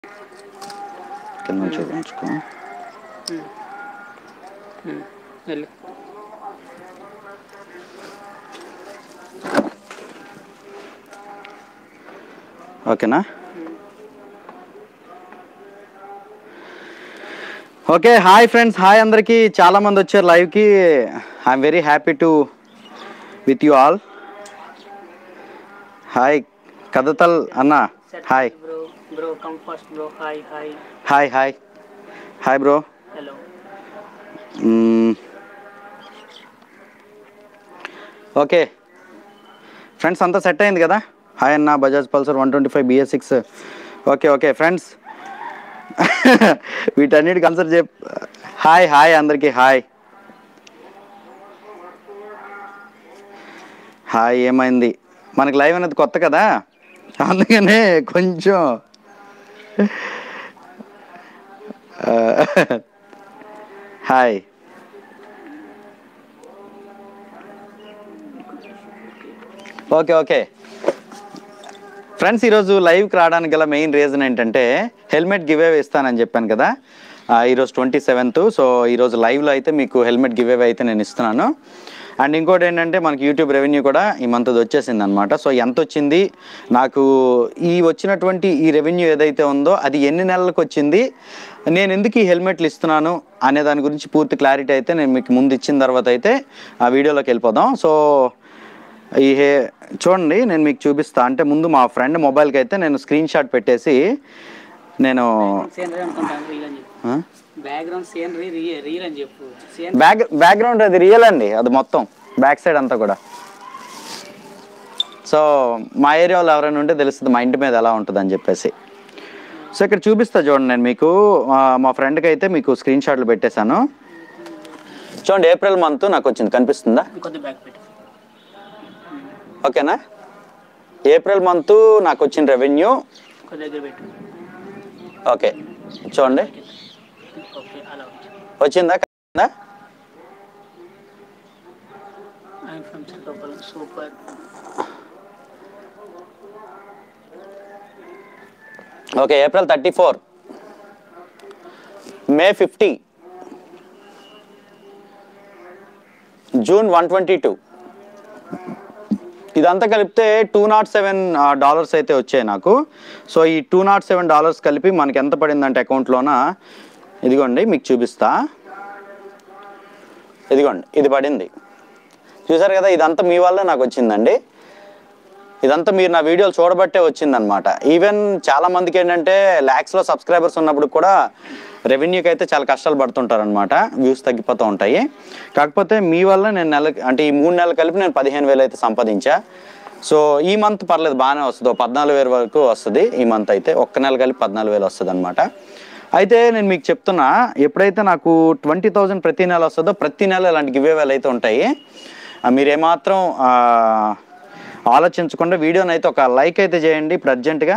కింద నుంచి చూపించుకో వెళ్ళు ఓకేనా ఓకే హాయ్ ఫ్రెండ్స్ హాయ్ అందరికీ చాలా మంది వచ్చారు లైవ్కి I'm very happy to with you all hi కథతల్ అన్న hi bro bro come first bro hi hi hi hi hi bro hello okay friends అంతా సెట్ అయింది కదా హాయ్ అన్న Bajaj Pulsar one twenty five BS six okay okay friends వీటన్నిటికి answer చెప్ hi hi అందరికీ hi hi ఏమైంది మనకి live అనేది కొత్త కదా అందుకనే కొంచెం ఆ, హాయ్ ఓకే ఓకే ఫ్రెండ్స్ ఈరోజు లైవ్కి రావడానికి గల మెయిన్ రీజన్ ఏంటంటే హెల్మెట్ గివ్ అవే ఇస్తానని చెప్పాను కదా ఆ, ఈరోజు ట్వంటీ సెవెంత్ సో ఈరోజు లైవ్లో అయితే మీకు హెల్మెట్ గివ్ అవే అయితే నేను ఇస్తున్నాను అండ్ ఇంకోటి ఏంటంటే మనకి యూట్యూబ్ రెవెన్యూ కూడా ఈ మంత్ వచ్చేసింది అనమాట సో ఎంత వచ్చింది నాకు ఈ వచ్చినటువంటి ఈ రెవెన్యూ ఏదైతే ఉందో అది ఎన్ని నెలలకు వచ్చింది నేను ఎందుకు ఈ హెల్మెట్లు ఇస్తున్నాను అనే దాని గురించి పూర్తి క్లారిటీ అయితే నేను మీకు ముందు ఇచ్చిన తర్వాత అయితే ఆ వీడియోలోకి వెళ్ళిపోదాం సో ఈ హే చూడండి నేను మీకు చూపిస్తా అంటే ముందు మా ఫ్రెండ్ మొబైల్కి అయితే నేను స్క్రీన్ షాట్ పెట్టేసి నేను సీనరీ అనుకుంటాను రీల్ అని చెప్పు ఆ? బ్యాక్గ్రౌండ్ సీనరీ రీల్ అని చెప్పు సీన్ బ్యాక్ బ్యాక్గ్రౌండ్ అది రియల్ అండి అది మొత్తం బ్యాక్ సైడ్ అంతా కూడా సో మా ఏరియాలో ఎవరైనా ఉంటే తెలుస్తుంది మా ఇంటి మీద ఎలా ఉంటుంది అని చెప్పేసి సో ఇక్కడ చూపిస్తా చూడండి నేను మీకు ఆ, మా ఫ్రెండ్కి అయితే మీకు స్క్రీన్ షాట్లు పెట్టేశాను చూడండి ఏప్రిల్ మంత్ నాకు వచ్చింది కనిపిస్తుందా కొద్ది బ్యాక్ పెట్టు ఓకేనా ఏప్రిల్ మంత్ నాకు వచ్చిన రెవెన్యూ కొద్ది దగ్గర పెట్టు ఓకే చూడండి ఓకే అలా వచ్చి వచ్చిందా కదా? I'm from Srikakulam super okay April thirty four May fifty June one twenty two ఇదంతా కలిపితే టూ నాట్ సెవెన్ డాలర్స్ అయితే వచ్చాయి నాకు సో ఈ టూ నాట్ సెవెన్ డాలర్స్ కలిపి మనకి ఎంత పడిందంటే అకౌంట్లోన ఇదిగోండి మీకు చూపిస్తా ఇదిగోండి ఇది పడింది చూసారు కదా ఇదంతా మీ వల్లే నాకు వచ్చిందండి ఇదంతా మీరు నా వీడియోలు చూడబట్టే వచ్చిందనమాట ఈవెన్ చాలా మందికి ఏంటంటే ల్యాక్స్లో సబ్స్క్రైబర్స్ ఉన్నప్పుడు కూడా రెవెన్యూకి అయితే చాలా కష్టాలు పడుతుంటారు అనమాట వ్యూస్ తగ్గిపోతూ ఉంటాయి కాకపోతే మీ వల్ల నేను నెల అంటే ఈ మూడు నెలలు కలిపి నేను పదిహేను వేలు అయితే సంపాదించా సో ఈ మంత్ పర్లేదు బాగానే వస్తుంది ఓ పద్నాలుగు వేలు వరకు వస్తుంది ఈ మంత్ అయితే ఒక్క నెల కలిపి పద్నాలుగు వేలు వస్తుంది అనమాట అయితే నేను మీకు చెప్తున్నా ఎప్పుడైతే నాకు ట్వంటీ థౌజండ్ ప్రతి నెల వస్తుందో ప్రతి నెల ఇలాంటి గివే వేలు అయితే ఉంటాయి ఆ, మీరు ఏమాత్రం ఆ, ఆలోచించకుండా వీడియోని అయితే ఒక లైక్ అయితే చేయండి ఇప్పుడు అర్జెంటుగా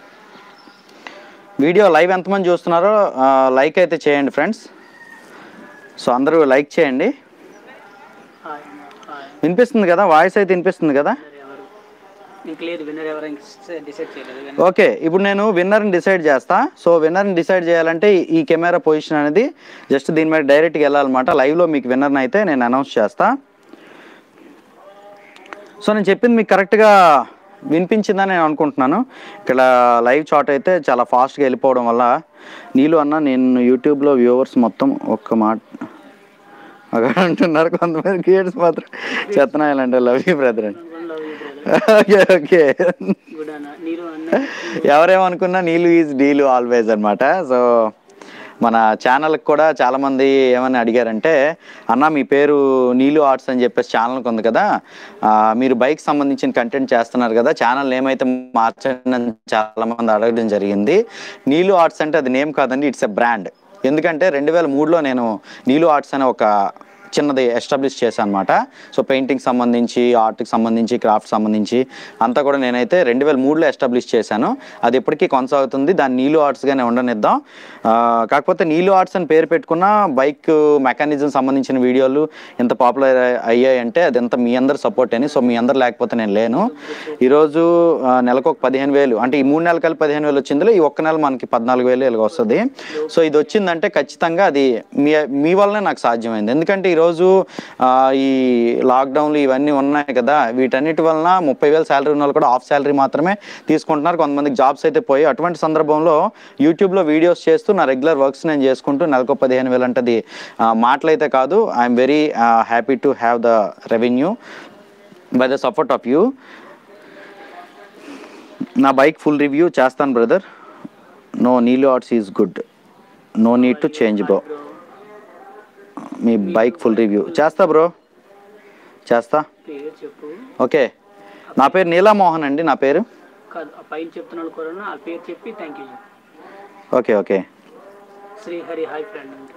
వీడియో లైవ్ ఎంతమంది చూస్తున్నారో ఆ, లైక్ అయితే చేయండి ఫ్రెండ్స్ సో అందరూ లైక్ చేయండి హాయ్ హాయ్ వినిపిస్తుంది కదా వాయిస్ అయితే వినిపిస్తుంది కదా విన్నర్ ఎవరు నీకు లేదు విన్నర్ ఎవరు డిసైడ్ చేయలేదు కానీ ఓకే ఇప్పుడు నేను విన్నర్ని డిసైడ్ చేస్తా సో విన్నర్ని డిసైడ్ చేయాలంటే ఈ కెమెరా పొజిషన్ అనేది జస్ట్ దీని మీద డైరెక్ట్గా వెళ్ళాలన్నమాట లైవ్లో మీకు విన్నర్ని అయితే నేను అనౌన్స్ చేస్తా సో నేను చెప్పింది మీకు కరెక్ట్గా వినిపించిందని నేను అనుకుంటున్నాను ఇక్కడ లైవ్ చాట్ అయితే చాలా ఫాస్ట్గా వెళ్ళిపోవడం వల్ల నీళ్ళు అన్న నేను యూట్యూబ్లో వ్యూవర్స్ మొత్తం ఒక్క మాట అక్కడ అంటున్నారు కొంతమంది క్రియేటర్స్ మాత్రం చెత్తనాయాలంటే లవ్ యూ బ్రదర్ అని love you brother okay okay good అన్న నీరు అన్న ఎవరేమనుకున్నా నీళ్ళు ఈజ్ డీలు ఆల్వేజ్ అన్నమాట సో మన ఛానల్కి కూడా చాలామంది ఏమని అడిగారంటే అన్న మీ పేరు నీలు ఆర్ట్స్ అని చెప్పేసి ఛానల్కి ఉంది కదా ఆ, మీరు బైక్ సంబంధించిన కంటెంట్ చేస్తున్నారు కదా ఛానల్ ఏమైతే మార్చండి అని చాలామంది అడగడం జరిగింది నీలు ఆర్ట్స్ అంటే అది నేమ్ కాదండి ఇట్స్ ఎ బ్రాండ్ ఎందుకంటే రెండు వేల మూడులో నేను నీలు ఆర్ట్స్ అనే ఒక చిన్నది ఎస్టాబ్లిష్ చేశాను అనమాట సో పెయింటింగ్ సంబంధించి ఆర్ట్కి సంబంధించి క్రాఫ్ట్ సంబంధించి అంతా కూడా నేనైతే రెండు వేల మూడులో ఎస్టాబ్లిష్ చేశాను అది ఇప్పటికీ కొనసాగుతుంది దాన్ని నీలు ఆర్ట్స్గానే ఉండనిద్దాం ఆ, కాకపోతే నీలు ఆర్ట్స్ అని పేరు పెట్టుకున్న బైక్ మెకానిజం సంబంధించిన వీడియోలు ఎంత పాపులర్ అయ్యాయంటే అది ఎంత మీ అందరు సపోర్ట్ అని సో మీ అందరు లేకపోతే నేను లేను ఈరోజు ఆ, నెలకు ఒక పదిహేను వేలు అంటే ఈ మూడు నెలల కలిపి పదిహేను వేలు వచ్చిందిలో ఈ ఒక్క నెల మనకి పద్నాలుగు వేలు ఇలాగ వస్తుంది సో ఇది వచ్చిందంటే ఖచ్చితంగా అది మీ మీ వల్లనే నాకు సాధ్యమైంది ఎందుకంటే ఈరోజు ఆ, ఈ లాక్డౌన్లు ఇవన్నీ ఉన్నాయి కదా వీటన్నిటి వలన ముప్పై వేలు శాలరీ ఉన్న వాళ్ళు కూడా ఆఫ్ శాలరీ మాత్రమే తీసుకుంటున్నారు కొంతమందికి జాబ్స్ అయితే పోయి అటువంటి సందర్భంలో యూట్యూబ్లో వీడియోస్ చేస్తూ నా రెగ్యులర్ వర్క్స్ నేను చేసుకుంటూ నెలకు పదిహేను వేలు అంటే అది ఆ, మాటలైతే కాదు I'm very happy to have the revenue by the support of you నా బైక్ ఫుల్ రివ్యూ చేస్తాను బ్రదర్ నో నీలో arts is good no need to change bro మీ బైక్ ఫుల్ రివ్యూ చేస్తా బ్రో చేస్తా పేరు చెప్పు ఓకే నా పేరు నీలామోహన్ అండి నా పేరు కాదు ఆ పైన చెప్తున్నాడు కూడా ఆ పేరు చెప్పి thank you okay okay Srihari hi friend అంటే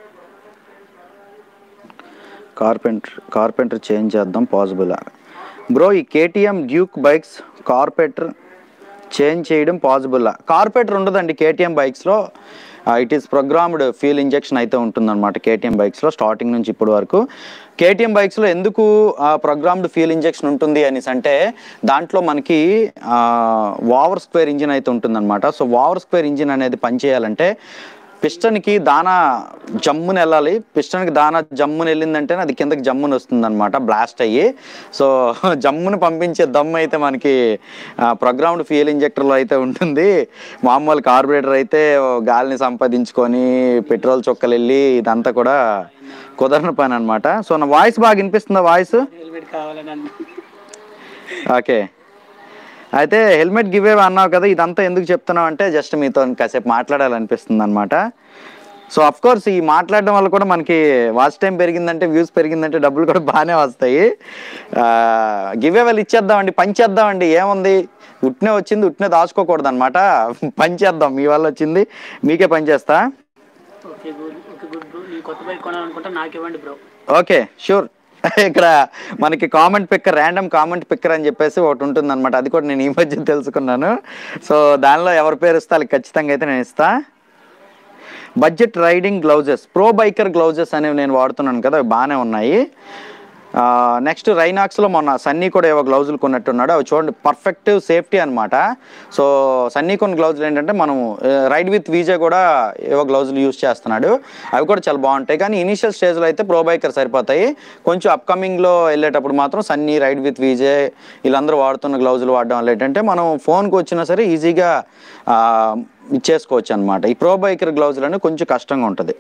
కార్పెంటర్ కార్పెంటర్ చేంజ్ చేద్దాం పాసిబుల్ బ్రో ఈ KTM Duke bikes carpenter change చేయడం పాసిబుల్ కార్పెంటర్ ఉండదండి కేటీఎం బైక్స్లో it is programmed fuel injection అయితే ఉంటుందన్నమాట కేటీఎం బైక్స్లో స్టార్టింగ్ నుంచి ఇప్పటి వరకు కేటీఎం బైక్స్లో ఎందుకు ప్రోగ్రామ్డ్ ఫ్యూల్ ఇంజెక్షన్ ఉంటుంది అనేసి అంటే దాంట్లో మనకి వావర్ స్క్వేర్ ఇంజిన్ అయితే ఉంటుందన్నమాట సో వావర్ స్క్వేర్ ఇంజిన్ అనేది పనిచేయాలంటే పిస్టన్కి దానా జమ్మున వెళ్ళాలి పిస్టన్కి దానా జమ్మున వెళ్ళిందంటే అది కిందకి జమ్మున వస్తుంది అనమాట బ్లాస్ట్ అయ్యి సో జమ్మున పంపించే దమ్ము అయితే మనకి ప్రోగ్రామ్డ్ ఫ్యూయల్ ఇంజెక్టర్లో అయితే ఉంటుంది మామూలు కార్బొరేటర్ అయితే ఓ గాలిని సంపాదించుకొని పెట్రోల్ చుక్కలు వెళ్ళి ఇదంతా కూడా కుదరని పని అనమాట సో నా వాయిస్ బాగా వినిపిస్తుందా వాయిస్ హెల్మెట్ కావాలని అన్న ఓకే అయితే హెల్మెట్ గివ్ అవే అన్నావు కదా ఇదంతా ఎందుకు చెప్తున్నావు అంటే జస్ట్ మీతో కాసేపు మాట్లాడాలనిపిస్తుంది అనమాట సో అఫ్ కోర్స్ ఈ మాట్లాడడం వల్ల కూడా మనకి వాచ్ టైం పెరిగిందంటే వ్యూస్ పెరిగిందంటే డబ్బులు కూడా బాగానే వస్తాయి గివ్ అవేలు ఇచ్చేద్దామండి పంచేద్దామండి ఏముంది ఉట్నే వచ్చింది ఉట్నే దాచుకోకూడదు అనమాట పంచేద్దాం మీ వల్ల వచ్చింది మీకే పనిచేస్తా okay good okay good bro నేను కొత్త బైక్ కొనాలనుకుంటా నాకు ఇవ్వండి బ్రో ఓకే షూర్ ఇక్కడ మనకి comment picker random comment picker అని చెప్పేసి ఒకటి ఉంటుంది అనమాట అది కూడా నేను ఈ మధ్య తెలుసుకున్నాను సో దానిలో ఎవరి పేరు ఇస్తే వాళ్ళకి ఖచ్చితంగా అయితే నేను ఇస్తా budget riding gloves pro biker gloves అనేవి నేను వాడుతున్నాను కదా అవి బాగానే ఉన్నాయి నెక్స్ట్ రైనాక్స్లో మొన్న సన్నీ కూడా ఏవో గ్లౌజులు కొన్నట్టున్నాడు అవి చూడండి పర్ఫెక్ట్ సేఫ్టీ అనమాట సో సన్నీ కొన్ని గ్లౌజులు ఏంటంటే మనం రైడ్ విత్ వీజే కూడా ఏవో గ్లౌజులు యూస్ చేస్తున్నాడు అవి కూడా చాలా బాగుంటాయి కానీ ఇనీషియల్ స్టేజ్లో అయితే ప్రో బైకర్ సరిపోతాయి కొంచెం అప్కమింగ్లో వెళ్ళేటప్పుడు మాత్రం సన్నీ రైడ్ విత్ వీజే వీళ్ళందరూ వాడుతున్న గ్లౌజులు వాడడం వల్ల ఏంటంటే మనం ఫోన్కి వచ్చినా సరే ఈజీగా ఆ, ఇచ్చేసుకోవచ్చు అనమాట ఈ ప్రో బైకర్ గ్లౌజులు అనేవి కొంచెం కష్టంగా ఉంటుంది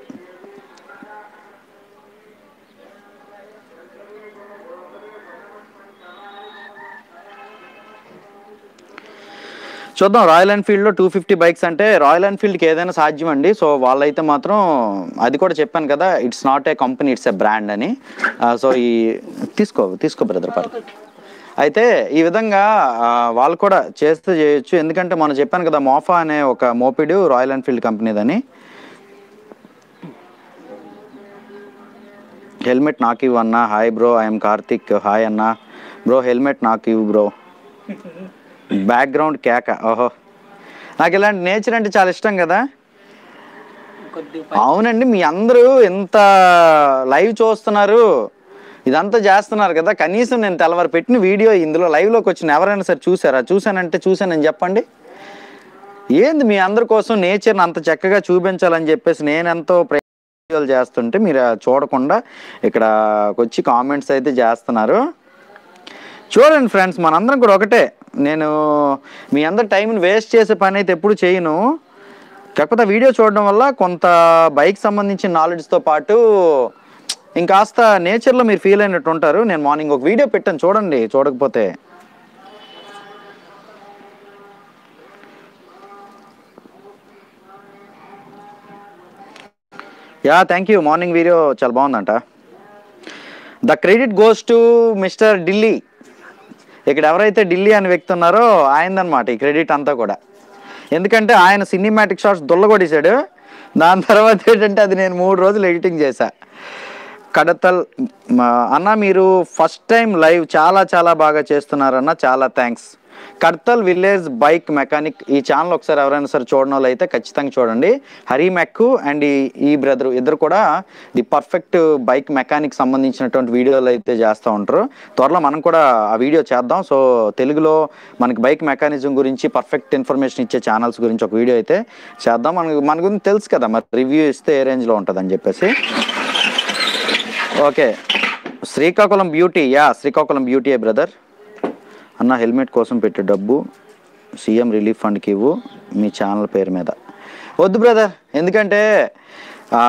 చూద్దాం రాయల్ ఎన్ఫీల్డ్లో టూ ఫిఫ్టీ బైక్స్ అంటే రాయల్ ఎన్ఫీల్డ్కి ఏదైనా సాధ్యం అండి సో వాళ్ళైతే మాత్రం అది కూడా చెప్పాను కదా it's not a company it's a brand అని ఆ, సో ఈ తీసుకో తీసుకో బ్రదర్ పర్లేదు అయితే ఈ విధంగా ఆ, వాళ్ళు కూడా చేస్తే చేయొచ్చు ఎందుకంటే మనం చెప్పాను కదా మోఫా అనే ఒక మోపిడు రాయల్ ఎన్ఫీల్డ్ కంపెనీదని హెల్మెట్ నాకు ఇవ్వు అన్న hi bro I'm Karthik hi అన్న బ్రో హెల్మెట్ నాకు ఇవ్వు బ్రో బ్యాక్గ్రౌండ్ కేక ఓహో నాకు ఇలాంటి నేచర్ అంటే చాలా ఇష్టం కదా కొద్దిగా అవునండి మీ అందరూ ఎంత లైవ్ చూస్తున్నారు ఇదంతా చేస్తున్నారు కదా కనీసం నేను తెల్లవారు పెట్టిన వీడియో ఇందులో లైవ్లోకి వచ్చిన ఎవరైనా సరే చూసారా చూశానంటే చూశానని చెప్పండి ఏంది మీ అందరి కోసం నేచర్ని అంత చక్కగా చూపించాలని చెప్పేసి నేను ఎంతో ప్రయోగాలు చేస్తుంటే మీరు అది చూడకుండా ఇక్కడ వచ్చి కామెంట్స్ అయితే చేస్తున్నారు చూడండి ఫ్రెండ్స్ మనందరం కూడా ఒకటే నేను మీ అందరి టైంని వేస్ట్ చేసే పని అయితే ఎప్పుడు చేయను కాకపోతే ఆ వీడియో చూడడం వల్ల కొంత బైక్ సంబంధించిన నాలెడ్జ్తో పాటు ఇంకాస్త నేచర్లో మీరు ఫీల్ అయినట్టు ఉంటారు నేను మార్నింగ్ ఒక వీడియో పెట్టాను చూడండి చూడకపోతే yeah thank you morning video చాలా బాగుందంట the credit goes to mister Delhi ఇక్కడ ఎవరైతే ఢిల్లీ అని వ్యక్తి ఉన్నారో ఆయనదనమాట ఈ క్రెడిట్ అంతా కూడా ఎందుకంటే ఆయన సినిమాటిక్ షాట్స్ దుల్లగొట్టేశాడు దాని తర్వాత ఏంటంటే అది నేను మూడు రోజులు ఎడిటింగ్ చేశా కడతల్ మ, అన్న మీరు ఫస్ట్ టైం లైవ్ చాలా చాలా బాగా చేస్తున్నారన్న చాలా thanks Kadathal village bike mechanic ఈ ఛానల్ ఒకసారి ఎవరైనా సరే చూడడం వాళ్ళు అయితే ఖచ్చితంగా చూడండి హరి మెక్కు అండ్ ఈ ఈ బ్రదర్ ఇద్దరు కూడా ది పర్ఫెక్ట్ బైక్ మెకానిక్ సంబంధించినటువంటి వీడియోలు అయితే చేస్తూ ఉంటారు త్వరలో మనం కూడా ఆ వీడియో చేద్దాం సో తెలుగులో మనకి బైక్ మెకానిజం గురించి పర్ఫెక్ట్ ఇన్ఫర్మేషన్ ఇచ్చే ఛానల్స్ గురించి ఒక వీడియో అయితే చేద్దాం మనకు మన గురించి తెలుసు కదా మరి రివ్యూ ఇస్తే ఏ రేంజ్లో ఉంటుందని చెప్పేసి okay Srikakulam beauty yeah Srikakulam beauty brother అన్న హెల్మెట్ కోసం పెట్టే డబ్బు సీఎం రిలీఫ్ ఫండ్కి ఇవ్వు మీ ఛానల్ పేరు మీద వద్దు బ్రదర్ ఎందుకంటే ఆ,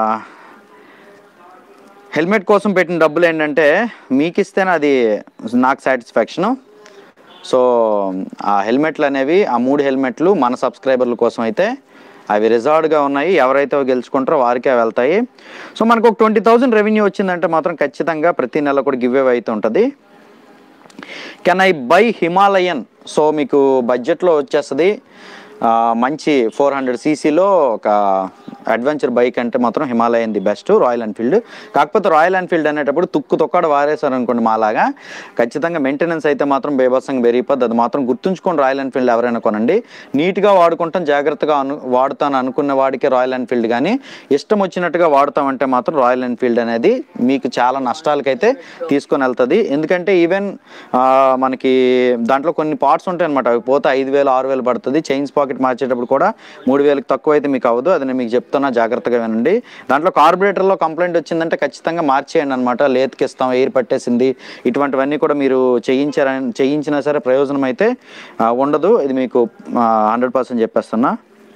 హెల్మెట్ కోసం పెట్టిన డబ్బులు ఏంటంటే మీకు ఇస్తేనే అది నాకు సాటిస్ఫాక్షను సో ఆ హెల్మెట్లు అనేవి ఆ మూడు హెల్మెట్లు మన సబ్స్క్రైబర్ల కోసం అయితే అవి రిజర్వ్డ్గా ఉన్నాయి ఎవరైతే అవి గెలుచుకుంటారో వారికే వెళ్తాయి సో మనకు ఒక ట్వంటీ థౌజండ్ రెవెన్యూ వచ్చిందంటే మాత్రం ఖచ్చితంగా ప్రతి నెల కూడా గివ్ అవే అయితే ఉంటుంది can I buy Himalayan so మీకు బడ్జెట్లో వచ్చేస్తుంది ఆ, మంచి ఫోర్ హండ్రెడ్ సీసీలో ఒక అడ్వెంచర్ బైక్ అంటే మాత్రం Himalayan the best Royal Enfield కాకపోతే రాయల్ ఎన్ఫీల్డ్ అనేటప్పుడు తుక్కు తొక్కడు వారేశారు అనుకోండి మాలాగా ఖచ్చితంగా మెయింటెనెన్స్ అయితే మాత్రం బేబస్సంగా పెరిగిపోద్ది అది మాత్రం గుర్తుంచుకొని రాయల్ ఎన్ఫీల్డ్ ఎవరైనా కొనండి నీట్గా వాడుకుంటాం జాగ్రత్తగా అను వాడుతాను అనుకున్న వాడికి రాయల్ ఎన్ఫీల్డ్ కానీ ఇష్టం వచ్చినట్టుగా వాడుతామంటే మాత్రం రాయల్ ఎన్ఫీల్డ్ అనేది మీకు చాలా నష్టాలకైతే తీసుకొని వెళ్తుంది ఎందుకంటే ఈవెన్ మనకి దాంట్లో కొన్ని పార్ట్స్ ఉంటాయి అనమాట అవి పోతే ఐదు వేలు ఆరు వేలు పడుతుంది చైన్స్ పాకెట్ మార్చేటప్పుడు కూడా మూడు వేలకు తక్కువ అయితే మీకు అవ్వదు అది నేను మీకు చెప్తున్నా జాగ్రత్తగా వినండి దాంట్లో కార్బొరేటర్లో కంప్లైంట్ వచ్చిందంటే ఖచ్చితంగా మార్చేయండి అనమాట లేతకిస్తాం ఎయిర్ పట్టేసింది ఇటువంటివన్నీ కూడా మీరు చేయించారని చేయించినా సరే ప్రయోజనం అయితే ఆ, ఉండదు ఇది మీకు హండ్రెడ్ పర్సెంట్ చెప్పేస్తున్నా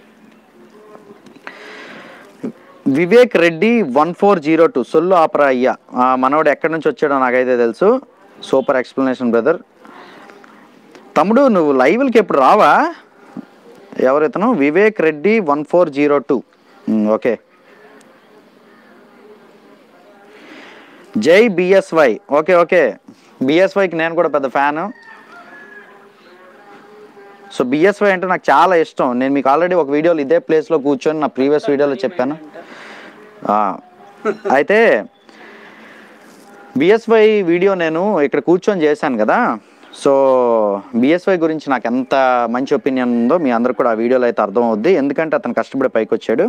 Vivek Reddy one four zero two సొల్లు ఆపరా అయ్యా ఆ, మనోడు ఎక్కడి నుంచి వచ్చాడో నాకైతే తెలుసు సూపర్ ఎక్స్ప్లెనేషన్ బ్రదర్ తమ్ముడు నువ్వు లైవ్లకి ఎప్పుడు రావా ఎవరు ఇతను Vivek Reddy one four zero two okay జై బిఎస్వై ఓకే ఓకే బిఎస్వైకి నేను కూడా పెద్ద ఫ్యాను సో బిఎస్వై అంటే నాకు చాలా ఇష్టం నేను మీకు ఆల్రెడీ ఒక వీడియోలో ఇదే ప్లేస్లో కూర్చొని నా ప్రీవియస్ వీడియోలో చెప్పాను ఆ, అయితే బిఎస్వై వీడియో నేను ఇక్కడ కూర్చొని చేశాను కదా సో బిఎస్వై గురించి నాకు ఎంత మంచి ఒపీనియన్ ఉందో మీ అందరికి కూడా ఆ వీడియోలో అయితే అర్థం అవుద్ది ఎందుకంటే అతను కష్టపడి పైకి వచ్చాడు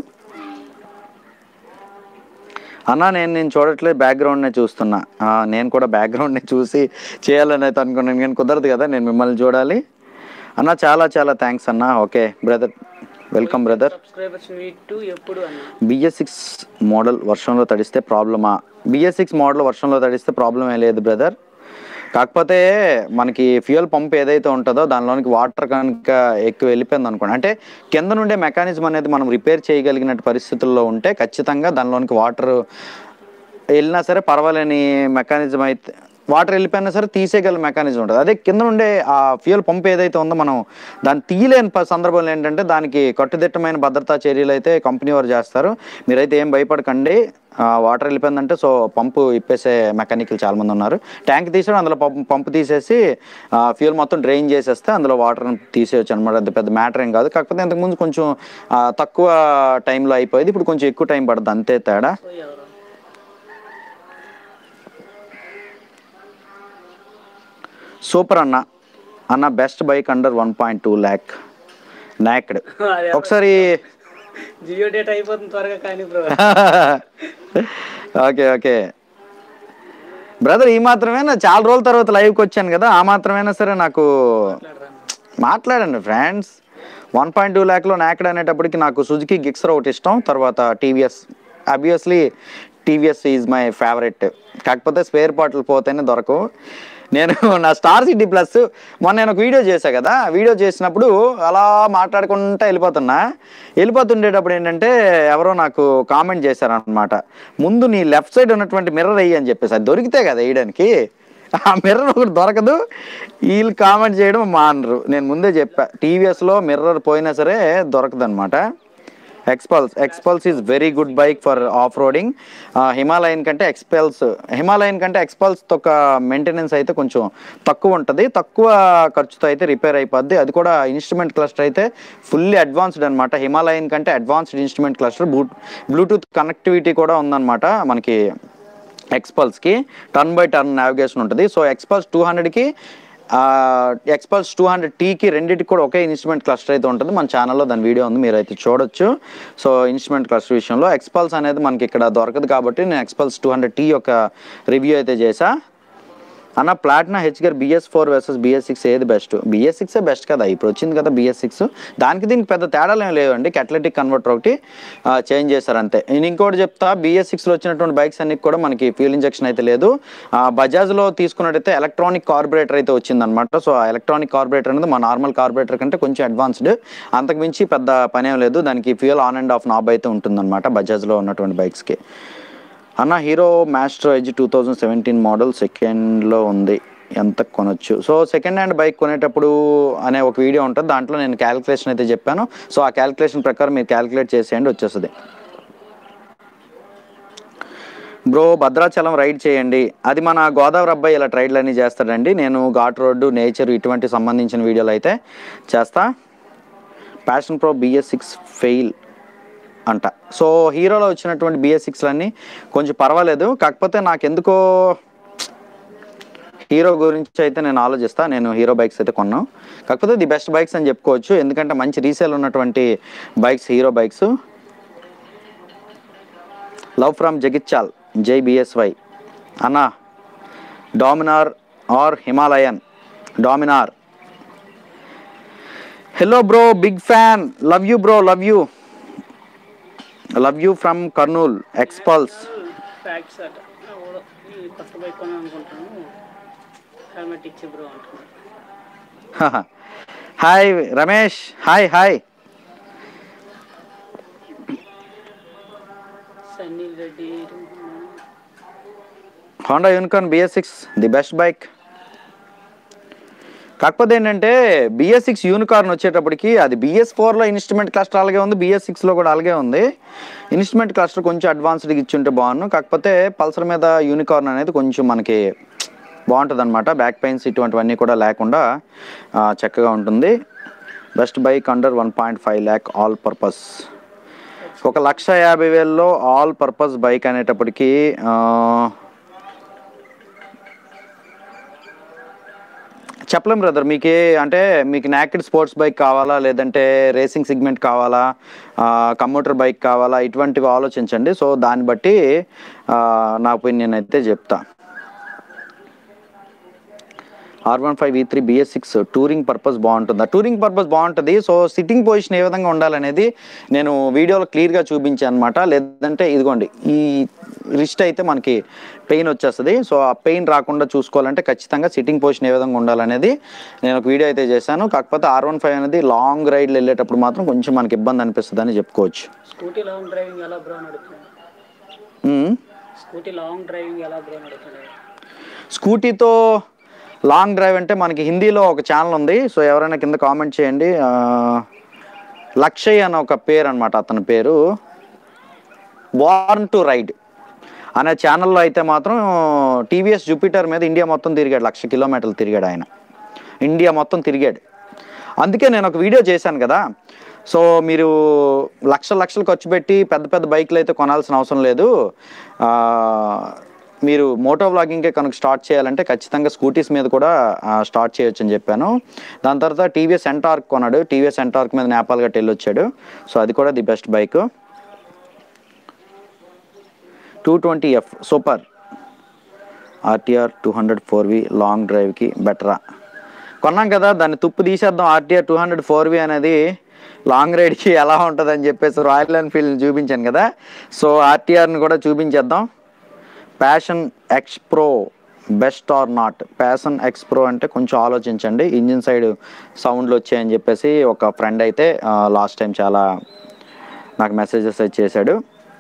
అన్న నేను నేను చూడట్లేదు బ్యాక్గ్రౌండ్నే చూస్తున్నా ఆ, నేను కూడా బ్యాక్గ్రౌండ్ని చూసి చేయాలని అయితే అనుకున్నాను నేను కుదరదు కదా నేను మిమ్మల్ని చూడాలి అన్న చాలా చాలా థ్యాంక్స్ అన్న okay brother welcome brother subscribers meet to ఎప్పుడు అన్న బిఎస్ సిక్స్ మోడల్ వర్షంలో తడిస్తే ప్రాబ్లమా బిఎస్ సిక్స్ మోడల్ వర్షంలో తడిస్తే ప్రాబ్లం ఏ లేదు బ్రదర్ కాకపోతే మనకి ఫ్యూయల్ పంప్ ఏదైతే ఉంటుందో దానిలోనికి వాటర్ కనుక ఎక్కువ వెళ్ళిపోయింది అనుకోండి అంటే కింద నుండే మెకానిజం అనేది మనం రిపేర్ చేయగలిగినట్టు పరిస్థితుల్లో ఉంటే ఖచ్చితంగా దానిలోనికి వాటర్ వెళ్ళినా సరే పర్వాలేని మెకానిజం అయితే వాటర్ వెళ్ళిపోయినా సరే తీసేయగల మెకానిజం ఉంటుంది అదే కింద ఉండే ఆ ఫ్యూయల్ పంప్ ఏదైతే ఉందో మనం దాన్ని తీయలేని ప- సందర్భంలో ఏంటంటే దానికి కట్టుదిట్టమైన భద్రతా చర్యలు అయితే కంపెనీ వారు చేస్తారు మీరైతే ఏం భయపడకండి ఆ, వాటర్ వెళ్ళిపోయిందంటే సో పంపు ఇప్పేసే మెకానికల్ చాలా మంది ఉన్నారు ట్యాంక్ తీసాడు అందులో పంపు పంపు తీసేసి ఆ, ఫ్యూయల్ మొత్తం డ్రైన్ చేసేస్తే అందులో వాటర్ తీసేయచ్చు అనమాట అది పెద్ద మ్యాటర్ ఏం కాదు కాకపోతే ఇంతకుముందు కొంచెం ఆ, తక్కువ టైంలో అయిపోయింది ఇప్పుడు కొంచెం ఎక్కువ టైం పడుతుంది అంతే తేడా సో ఎవరు సూపర్ అన్న అన్న best bike under one point two lakh naked అదే ఒకసారి జియో డేట్ అయిపోతుంది త్వరగా కానీ బ్రో ఓకే ఓకే బ్రదర్ ఈ మాత్రమేనా చాలా రోజుల తర్వాత లైవ్కి వచ్చాను కదా ఆ మాత్రమైనా సరే నాకు మాట్లాడండి ఫ్రెండ్స్ వన్ పాయింట్ టూ ల్యాక్లో నాకడ్ అనేటప్పటికి నాకు సుజుకి గిక్సర్ ఒకటి ఇష్టం తర్వాత TVS obviously TVS is my favourite కాకపోతే స్పేర్ పార్ట్లు పోతేనే దొరకవు నేను నా స్టార్ సిటీ ప్లస్ మొన్న నేను ఒక వీడియో చేశాను కదా వీడియో చేసినప్పుడు అలా మాట్లాడుకుంటా వెళ్ళిపోతున్నా వెళ్ళిపోతుండేటప్పుడు ఏంటంటే ఎవరో నాకు కామెంట్ చేశారనమాట ముందు నీ లెఫ్ట్ సైడ్ ఉన్నటువంటి మిర్రర్ వెయ్యి అని చెప్పేసి అది దొరికితే కదా వేయడానికి ఆ మిర్రర్ ఒకటి దొరకదు వీళ్ళు కామెంట్ చేయడం మానరు నేను ముందే చెప్పా టీవీఎస్లో మిర్రర్ పోయినా సరే దొరకదు అనమాట Xpulse Xpulse is very good bike for off roading Himalayan కంటే ఎక్స్పల్స్ హిమాలయన్ కంటే ఎక్స్పల్స్ ఒక మెయింటెనెన్స్ అయితే కొంచెం తక్కువ ఉంటుంది తక్కువ ఖర్చుతో అయితే రిపేర్ అయిపోద్ది అది కూడా ఇన్స్ట్రుమెంట్ క్లస్టర్ అయితే ఫుల్లీ అడ్వాన్స్డ్ అనమాట హిమాలయన్ కంటే advanced instrument cluster bluetooth connectivity కూడా ఉందన్నమాట మనకి ఎక్స్పల్స్కి టర్న్ బై టర్న్ నావిగేషన్ ఉంటుంది సో ఎక్స్పల్స్ టూ హండ్రెడ్కి ఎక్స్పల్స్ టూ హండ్రెడ్ టీకి రెండింటికి కూడా ఒకే ఇన్స్ట్రుమెంట్ క్లస్టర్ అయితే ఉంటుంది మన ఛానల్లో దాని వీడియో ఉంది మీరు అయితే చూడొచ్చు సో ఇన్స్ట్రుమెంట్ క్లస్టర్ విషయంలో ఎక్స్పల్స్ అనేది మనకి ఇక్కడ దొరకదు కాబట్టి నేను ఎక్స్పల్స్ టూ హండ్రెడ్ టీ యొక్క రివ్యూ అయితే చేశా అన్న Platina H gear BS four versus BS six ఏది బెస్ట్ బిఎస్ సిక్సే బెస్ట్ కదా ఇప్పుడు వచ్చింది కదా బిఎస్ సిక్స్ దానికి దీనికి పెద్ద తేడాలు ఏం లేవండి కెటలెటిక్ కన్వర్టర్ ఒకటి చేంజ్ చేశారు అంతే నేను ఇంకోటి చెప్తా బిఎస్ సిక్స్లో వచ్చినటువంటి బైక్స్ అన్నికి కూడా మనకి ఫ్యూల్ ఇంజెక్షన్ అయితే లేదు ఆ, బజాజ్లో తీసుకున్నట్టయితే ఎలక్ట్రానిక్ కార్బొరేటర్ అయితే వచ్చిందనమాట సో ఆ ఎలక్ట్రానిక్ కార్బొరేటర్ అనేది మా నార్మల్ కార్బొరేటర్ కంటే కొంచెం అడ్వాన్స్డ్ అంతకు మించి పెద్ద పనేం లేదు దానికి fuel on and off knob అయితే ఉంటుందన్నమాట బజాజ్లో ఉన్నటువంటి బైక్స్కి అన్న Hero Master Edge two thousand seventeen model సెకండ్లో ఉంది ఎంత కొనొచ్చు సో సెకండ్ హ్యాండ్ బైక్ కొనేటప్పుడు అనే ఒక వీడియో ఉంటుంది దాంట్లో నేను క్యాలిక్యులేషన్ అయితే చెప్పాను సో ఆ క్యాలిక్యులేషన్ ప్రకారం మీరు క్యాలిక్యులేట్ చేసేయండి వచ్చేస్తుంది బ్రో భద్రాచలం రైడ్ చేయండి అది మన గోదావరి అబ్బాయి ఇలా రైడ్లు అన్నీ చేస్తాడండి నేను ఘాట్ రోడ్డు నేచర్ ఇటువంటి సంబంధించిన వీడియోలు అయితే చేస్తా Passion Pro BS six fail అంట సో హీరోలో వచ్చినటువంటి బిఎస్ సిక్స్లన్నీ కొంచెం పర్వాలేదు కాకపోతే నాకు ఎందుకో హీరో గురించి అయితే నేను ఆలోచిస్తా నేను హీరో బైక్స్ అయితే కొన్నాను కాకపోతే ది బెస్ట్ బైక్స్ అని చెప్పుకోవచ్చు ఎందుకంటే మంచి రీసేల్ ఉన్నటువంటి bikes Hero bikes love from Jagtial జై బిఎస్వై అన్న Dominar or Himalayan Dominar hello bro big fan love you bro love you love you from Kurnool Xpulse facts అట ఎవడో ఈ కొత్త బైక్ కొనాలి అనుకుంటున్నాను హెల్మెట్ ఇచ్చి బ్రో అంటున్నాడు hi Ramesh hi hi Sunny Reddy Honda Unicorn BS six the best bike కాకపోతే ఏంటంటే బిఎస్ సిక్స్ యూనికార్న్ వచ్చేటప్పటికి అది బిఎస్ ఫోర్లో ఇన్స్ట్రుమెంట్ క్లస్టర్ అలాగే ఉంది బిఎస్ సిక్స్లో కూడా అలాగే ఉంది ఇన్స్ట్రుమెంట్ క్లస్టర్ కొంచెం అడ్వాన్స్డ్గా ఇచ్చుంటే బాగున్నాను కాకపోతే పల్సర్ మీద యూనికార్న్ అనేది కొంచెం మనకి బాగుంటుంది అనమాట బ్యాక్ పెయిన్స్ ఇటువంటివన్నీ కూడా లేకుండా ఆ, చక్కగా ఉంటుంది best bike under one point five lakh all purpose ఒక లక్ష యాభై వేలలో ఆల్ పర్పస్ బైక్ అనేటప్పటికి ఆ, చెప్పలేం బ్రదర్ మీకే అంటే మీకు నాకెడ్ స్పోర్ట్స్ బైక్ కావాలా లేదంటే రేసింగ్ సిగ్మెంట్ కావాలా కమ్యూటర్ బైక్ కావాలా ఇటువంటివి ఆలోచించండి సో దాన్ని బట్టి ఆ, నా ఒపీనియన్ అయితే చెప్తా ఆర్ వన్ ఫైవ్ ఈ three BS six touring purpose బాగుంటుందా టూరింగ్ పర్పస్ బాగుంటుంది సో సిట్టింగ్ పొజిషన్ ఏ విధంగా ఉండాలనేది నేను వీడియోలో క్లియర్గా చూపించాను అనమాట లేదంటే ఇదిగోండి ఈ రిస్ట్ అయితే మనకి పెయిన్ వచ్చేస్తుంది సో ఆ పెయిన్ రాకుండా చూసుకోవాలంటే ఖచ్చితంగా సిట్టింగ్ పొజిషన్ ఏ విధంగా ఉండాలనేది నేను ఒక వీడియో అయితే చేశాను కాకపోతే ఆర్ వన్ ఫైవ్ అనేది లాంగ్ రైడ్లు వెళ్ళేటప్పుడు మాత్రం కొంచెం మనకి ఇబ్బంది అనిపిస్తుంది అని చెప్పుకోవచ్చు స్కూటీ లాంగ్ డ్రైవింగ్ ఎలా బ్రో నడుపుతున్నాడు మ్మ్. స్కూటీ లాంగ్ డ్రైవింగ్ ఎలా బ్రో నడుపుతున్నాడు స్కూటీతో లాంగ్ డ్రైవ్ అంటే మనకి హిందీలో ఒక ఛానల్ ఉంది సో ఎవరైనా కింద కామెంట్ చేయండి ఆ, లక్షయ్ అనే ఒక పేరు అనమాట అతని పేరు వార్న్ టు రైడ్ అనే ఛానల్లో అయితే మాత్రం టీవీఎస్ జూపిటర్ మీద ఇండియా మొత్తం తిరిగాడు లక్ష కిలోమీటర్లు తిరిగాడు ఆయన ఇండియా మొత్తం తిరిగాడు అందుకే నేను ఒక వీడియో చేశాను కదా సో మీరు లక్షల లక్షలు ఖర్చు పెట్టి పెద్ద పెద్ద బైక్లు అయితే కొనాల్సిన అవసరం లేదు ఆ, మీరు మోటో వ్లాగింగ్కే కనుక స్టార్ట్ చేయాలంటే ఖచ్చితంగా స్కూటీస్ మీద కూడా ఆ, స్టార్ట్ చేయొచ్చు అని చెప్పాను దాని తర్వాత టీవీఎస్ ఎంటార్క్ కొన్నాడు టీవీఎస్ ఎంటార్క్ మీద నేపాల్ గట్టి వెళ్ళొచ్చాడు సో అది కూడా the best bike two twenty F super RTR two hundred four V long డ్రైవ్కి బెటరా కొన్నాం కదా దాన్ని తుప్పు తీసేద్దాం RTR two hundred four V అనేది లాంగ్ రైడ్కి ఎలా ఉంటుందని చెప్పేసి రాయల్ ఎన్ఫీల్డ్ చూపించాను కదా సో ఆర్టీఆర్ని కూడా చూపించేద్దాం Passion X Pro best or not Passion X Pro అంటే కొంచెం ఆలోచించండి ఇంజిన్ సైడ్ సౌండ్లు వచ్చాయని చెప్పేసి ఒక ఫ్రెండ్ అయితే లాస్ట్ టైం చాలా నాకు మెసేజెస్ అయితే చేశాడు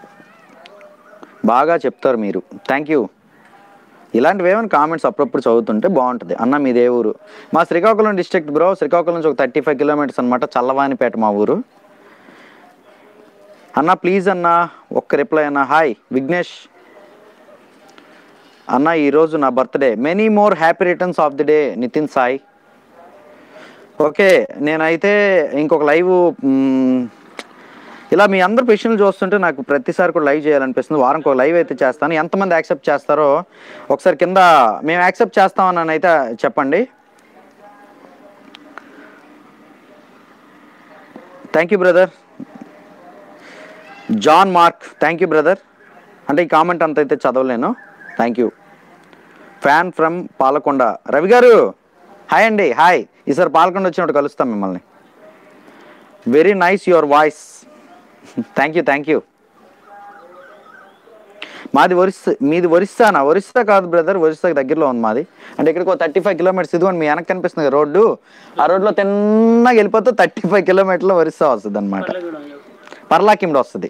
బాగా చెప్తారు మీరు థ్యాంక్ యూ ఇలాంటివి ఏమైనా కామెంట్స్ అప్పుడప్పుడు చదువుతుంటే బాగుంటుంది అన్న మీదే ఊరు మా శ్రీకాకుళం డిస్ట్రిక్ట్ బ్రో శ్రీకాకుళం నుంచి ఒక థర్టీ ఫైవ్ కిలోమీటర్స్ అనమాట చల్లవానిపేట మా ఊరు అన్న ప్లీజ్ అన్న ఒక్క రిప్లై అన్న హాయ్ విఘ్నేష్ అన్న ఈరోజు నా birthday many more happy returns of the day Nithin Sai okay నేనైతే ఇంకొక లైవ్ మ్, ఇలా మీ అందరు క్వశ్చన్లు చూస్తుంటే నాకు ప్రతిసారి కూడా లైవ్ చేయాలనిపిస్తుంది వారంకి ఒక లైవ్ అయితే చేస్తాను ఎంతమంది యాక్సెప్ట్ చేస్తారో ఒకసారి కింద మేము యాక్సెప్ట్ చేస్తామని అయితే చెప్పండి thank you brother John Mark thank you brother అంటే ఈ కామెంట్ అంత అయితే చదవలేను thank you fan from Palakonda Ravi గారు హాయ్ అండి హాయ్ ఈసారి పాలకొండ వచ్చినప్పుడు కలుస్తాం మిమ్మల్ని very nice your voice thank you thank you మాది ఒరిస్సా మీది ఒరిస్సానా ఒరిస్సా కాదు బ్రదర్ ఒరిస్సాకి దగ్గరలో ఉంది మాది అంటే ఇక్కడికి ఒక థర్టీ ఫైవ్ కిలోమీటర్స్ ఇదిగోండి మీ వెనక్కి కనిపిస్తుంది కదా రోడ్డు ఆ రోడ్లో తిన్నగా వెళ్ళిపోతే థర్టీ ఫైవ్ కిలోమీటర్లో ఒరిస్సా వస్తుంది అనమాట పర్లగూడెం చెప్పు. పర్లాకిండి వస్తుంది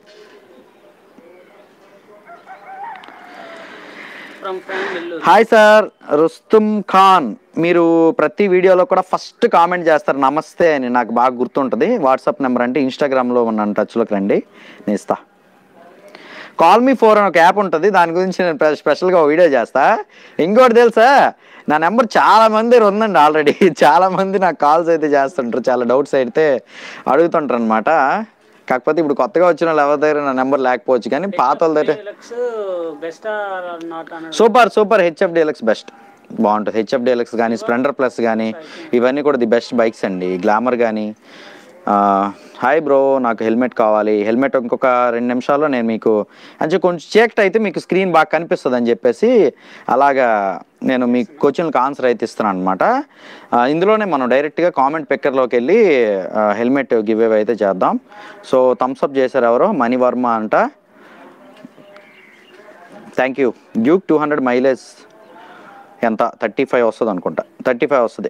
from fan Nellore hi sir Rustum Khan మీరు ప్రతి వీడియోలో కూడా ఫస్ట్ కామెంట్ చేస్తారు నమస్తే అని నాకు బాగా గుర్తుంటుంది వాట్సాప్ నెంబర్ అంటే ఇన్స్టాగ్రామ్లో ఉన్న టచ్లోకి రండి నేను ఇస్తా కాల్ మీ ఫోర్ అని ఒక యాప్ ఉంటుంది దాని గురించి నేను స్పె- స్పెషల్గా ఒక వీడియో చేస్తా ఇంకోటి తెలుసా నా నెంబర్ చాలా మంది దగ్గర ఉందండి ఆల్రెడీ చాలా మంది నాకు కాల్స్ అయితే చేస్తుంటారు చాలా డౌట్స్ అయితే అడుగుతుంటారు అనమాట కాకపోతే ఇప్పుడు కొత్తగా వచ్చిన వాళ్ళ ఎవరి దగ్గర నా నెంబర్ లేకపోవచ్చు కానీ పాత వాళ్ళ దగ్గర డీలక్స్ బెస్ట్ నాట్ అన్నాడు super super HF Deluxe best బాగుంటుంది హెచ్ఎఫ్ డీలక్స్ కానీ స్ప్లెండర్ ప్లస్ కానీ ఇవన్నీ కూడా ది బెస్ట్ బైక్స్ అండి గ్లామర్ కానీ హాయ్ బ్రో నాకు హెల్మెట్ కావాలి హెల్మెట్ ఇంకొక రెండు నిమిషాల్లో నేను మీకు అంటే కొంచెం చీకటి అయితే మీకు స్క్రీన్ బాగా కనిపిస్తుంది అని చెప్పేసి అలాగా నేను మీ క్వశ్చన్లకు ఆన్సర్ అయితే ఇస్తున్నాను అనమాట ఇందులోనే మనం డైరెక్ట్గా కామెంట్ పిక్కర్లోకి వెళ్ళి హెల్మెట్ గివ్ అవే అయితే చేద్దాం సో థమ్స్అప్ చేశారు ఎవరో మణివర్మ అంట thank you Duke two hundred mileage ఎంత థర్టీ ఫైవ్ వస్తుంది అనుకుంటా థర్టీ ఫైవ్ వస్తుంది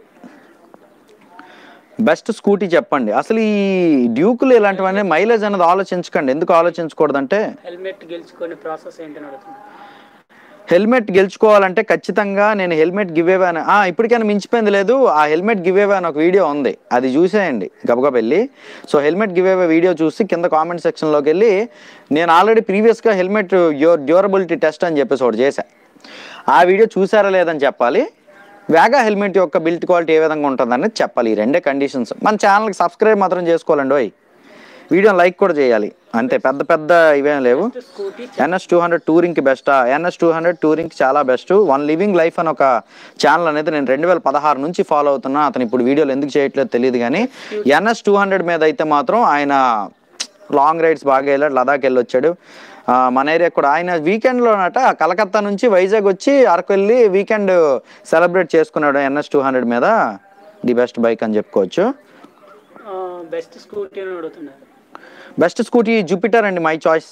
బెస్ట్ స్కూటీ చెప్పండి అసలు ఈ డ్యూకులు ఇలాంటివన్నీ మైలేజ్ అనేది ఆలోచించకండి ఎందుకు ఆలోచించకూడదంటే హెల్మెట్ గెలుచుకునే ప్రాసెస్ ఏంటని అడుగుతున్నాడు హెల్మెట్ గెలుచుకోవాలంటే ఖచ్చితంగా నేను హెల్మెట్ గివ్ అవే అని ఆ, ఇప్పటికైనా మించిపోయింది లేదు ఆ హెల్మెట్ గివ్ అవే అని ఒక వీడియో ఉంది అది చూసేయండి గబగబ వెళ్ళి so helmet give away video చూసి కింద కామెంట్ సెక్షన్లోకి వెళ్ళి నేను ఆల్రెడీ ప్రీవియస్గా హెల్మెట్ డ్యూరబిలిటీ టెస్ట్ అని చెప్పేసి ఒకటి చేశా ఆ వీడియో చూసారా లేదని చెప్పాలి వేగా హెల్మెట్ యొక్క బిల్ట్ క్వాలిటీ ఏ విధంగా ఉంటుందనేది చెప్పాలి ఈ రెండే కండిషన్స్ మన ఛానల్కి సబ్స్క్రైబ్ మాత్రం చేసుకోవాలండి ఓయ్ వీడియో లైక్ కూడా చేయాలి అంతే పెద్ద పెద్ద ఇవేం లేవు స్కూటీ ఎన్ఎస్ టూ హండ్రెడ్ టూరింగ్కి బెస్టా ఎన్ఎస్ టూ హండ్రెడ్ టూరింగ్కి చాలా బెస్ట్ వన్ లివింగ్ లైఫ్ అని ఒక ఛానల్ అనేది నేను రెండు వేల పదహారు నుంచి ఫాలో అవుతున్నా అతను ఇప్పుడు వీడియోలు ఎందుకు చేయట్లేదు తెలియదు కానీ ఎన్ఎస్ టూ హండ్రెడ్ మీద అయితే మాత్రం ఆయన లాంగ్ రైడ్స్ బాగా వెళ్ళాడు లదాఖ్ వెళ్ళి వచ్చాడు ఆ, మన ఏరియా కూడా ఆయన వీకెండ్లోనట కలకత్తా నుంచి వైజాగ్ వచ్చి అరకు వెళ్ళి వీకెండ్ సెలబ్రేట్ చేసుకున్నాడు ఎన్ఎస్ టూ హండ్రెడ్ మీద ది బెస్ట్ బైక్ అని చెప్పుకోవచ్చు బెస్ట్ స్కూటీ అని అడుగుతున్నారు బెస్ట్ స్కూటీ జూపిటర్ అండి my choice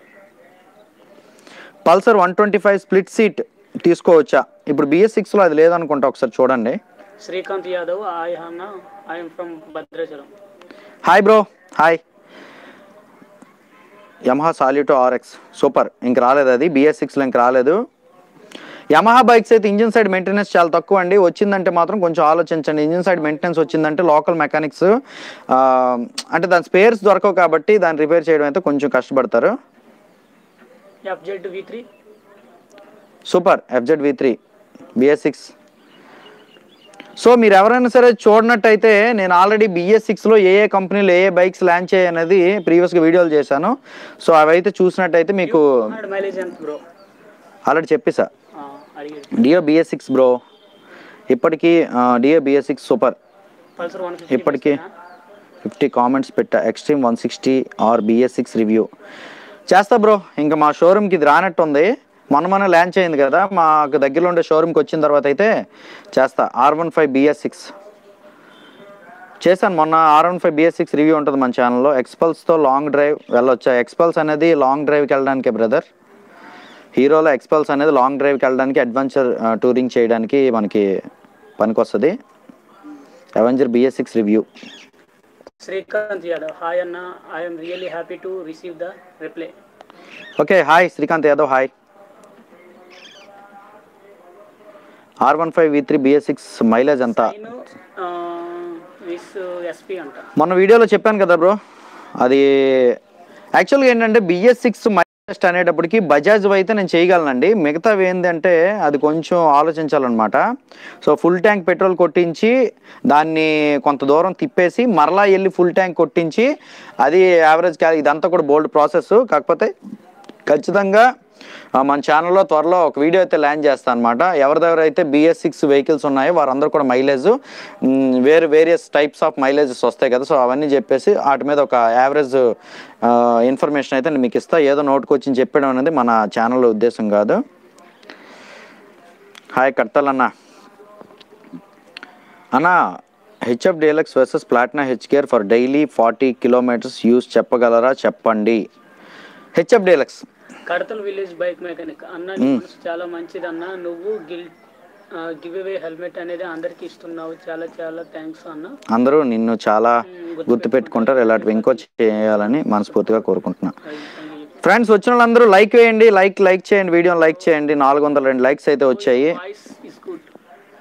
Pulsar one twenty five split seat తీసుకోవచ్చా ఇప్పుడు బిఎస్ సిక్స్లో అది లేదనుకుంటా ఒకసారి చూడండి శ్రీకాంత్ యాదవ్ ఐ అన్న I'm from Bhadrachalam hi bro hi Yamaha Saluto RX super ఇంక రాలేదు అది బిఎస్ సిక్స్లో ఇంక రాలేదు యమహా బైక్స్ అయితే ఇంజిన్ సైడ్ మెయింటెనెన్స్ చాలా తక్కువ అండి వచ్చిందంటే మాత్రం కొంచెం ఆలోచించండి ఇంజిన్ సైడ్ మెయింటెనెన్స్ వచ్చిందంటే లోకల్ మెకానిక్స్ అంటే దాని స్పేర్స్ దొరకవు కాబట్టి దాన్ని రిపేర్ చేయడం అయితే కొంచెం కష్టపడతారు FZ V three super FZ V three BS six so మీరు ఎవరైనా సరే చూడనట్టయితే నేను ఆల్రెడీ బిఎస్ సిక్స్లో ఏ ఏ కంపెనీలు ఏ ఏ బైక్స్ లాంచ్ అయ్యాయి అనేది ప్రీవియస్గా వీడియోలు చేశాను సో అవైతే చూసినట్టయితే మీకు హండ్రెడ్ మైలేజ్ ఎంత బ్రో ఆల్రెడీ చెప్పేసా అడిగేది డియో బిఎస్ సిక్స్ బ్రో ఇప్పటికీ Dio BS six super Pulsar one fifty ఇప్పటికీ ఫిఫ్టీ కామెంట్స్ పెట్టా Xtreme one sixty R BS six review చేస్తా బ్రో ఇంకా మా షోరూమ్కి ఇది రానట్టు ఉంది మొన్న మొన్న లాంచ్ అయింది కదా మాకు దగ్గరలో ఉండే షోరూమ్కి వచ్చిన తర్వాత అయితే చేస్తా R one five BS six చేశాను మొన్న R one five BS six review ఉంటుంది మన ఛానల్లో ఎక్స్పల్స్తో లాంగ్ డ్రైవ్ వెళ్ళొచ్చా ఎక్స్పల్స్ అనేది లాంగ్ డ్రైవ్కి వెళ్ళడానికి బ్రదర్ హీరోలో ఎక్స్పల్స్ అనేది లాంగ్ డ్రైవ్కి వెళ్ళడానికి అడ్వెంచర్ టూరింగ్ చేయడానికి మనకి పనికొస్తుంది Avenger BS six review Srikanth Yadav hi అన్న I'm really happy to receive the reply okay hi Srikanth Yadav hi R one five V three BS six mileage ఎంత నేను విస్ ఎస్పీ అంట మొన్న వీడియోలో చెప్పాను కదా బ్రో అది యాక్చువల్గా ఏంటంటే బిఎస్ సిక్స్ టెస్ట్ అనేటప్పటికి బజాజ్ అయితే నేను చేయగలనండి మిగతావి ఏంటంటే అది కొంచెం ఆలోచించాలన్నమాట సో ఫుల్ ట్యాంక్ పెట్రోల్ కొట్టించి దాన్ని కొంత దూరం తిప్పేసి మరలా వెళ్ళి ఫుల్ ట్యాంక్ కొట్టించి అది యావరేజ్ క్యారీ ఇదంతా కూడా బోల్డ్ ప్రాసెస్ కాకపోతే ఖచ్చితంగా ఆ, మన ఛానల్లో త్వరలో ఒక వీడియో అయితే ల్యాండ్ చేస్తాను అనమాట ఎవరి దగ్గర అయితే బిఎస్ సిక్స్ వెహికల్స్ ఉన్నాయో వారందరూ కూడా మైలేజ్ వేరు వేరియస్ టైప్స్ ఆఫ్ మైలేజెస్ వస్తాయి కదా సో అవన్నీ చెప్పేసి వాటి మీద ఒక యావరేజ్ ఇన్ఫర్మేషన్ అయితే నేను మీకు ఇస్తా ఏదో నోటుకు వచ్చి చెప్పడం అనేది మన ఛానల్ ఉద్దేశం కాదు హాయ్ కట్టాలన్న అన్న HF Deluxe versus Platina H care for daily forty kilometres use చెప్పగలరా చెప్పండి HF Deluxe Kadathal village bike mechanic అన్న నీ మనసు చాలా మంచిది అన్న నువ్వు గిల్ గివ్ అవే హెల్మెట్ అనేది అందరికి ఇస్తున్నావు చాలా చాలా థ్యాంక్స్ అన్న అందరూ నిన్ను చాలా గుర్తుపెట్టుకుంటారు ఇలాంటివి ఇంకో చేయాలని మనస్ఫూర్తిగా కోరుకుంటున్నా ఫ్రెండ్స్ వచ్చిన వాళ్ళందరూ లైక్ వేయండి లైక్ లైక్ చేయండి వీడియోని లైక్ చేయండి నాలుగు వందల రెండు లైక్స్ అయితే వచ్చాయి voice is good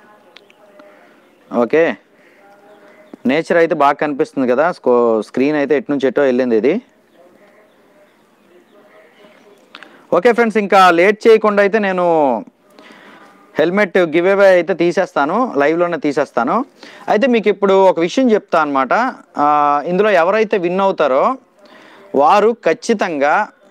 okay nature అయితే బాగా కనిపిస్తుంది కదా స్కో స్క్రీన్ అయితే ఎటు నుంచి ఎటో వెళ్ళింది ఇది ఓకే ఫ్రెండ్స్ ఇంకా లేట్ చేయకుండా అయితే నేను హెల్మెట్ గివ్ అవే అయితే తీసేస్తాను లైవ్లోనే తీసేస్తాను అయితే మీకు ఇప్పుడు ఒక విషయం చెప్తా అనమాట ఇందులో ఎవరైతే విన్ అవుతారో వారు ఖచ్చితంగా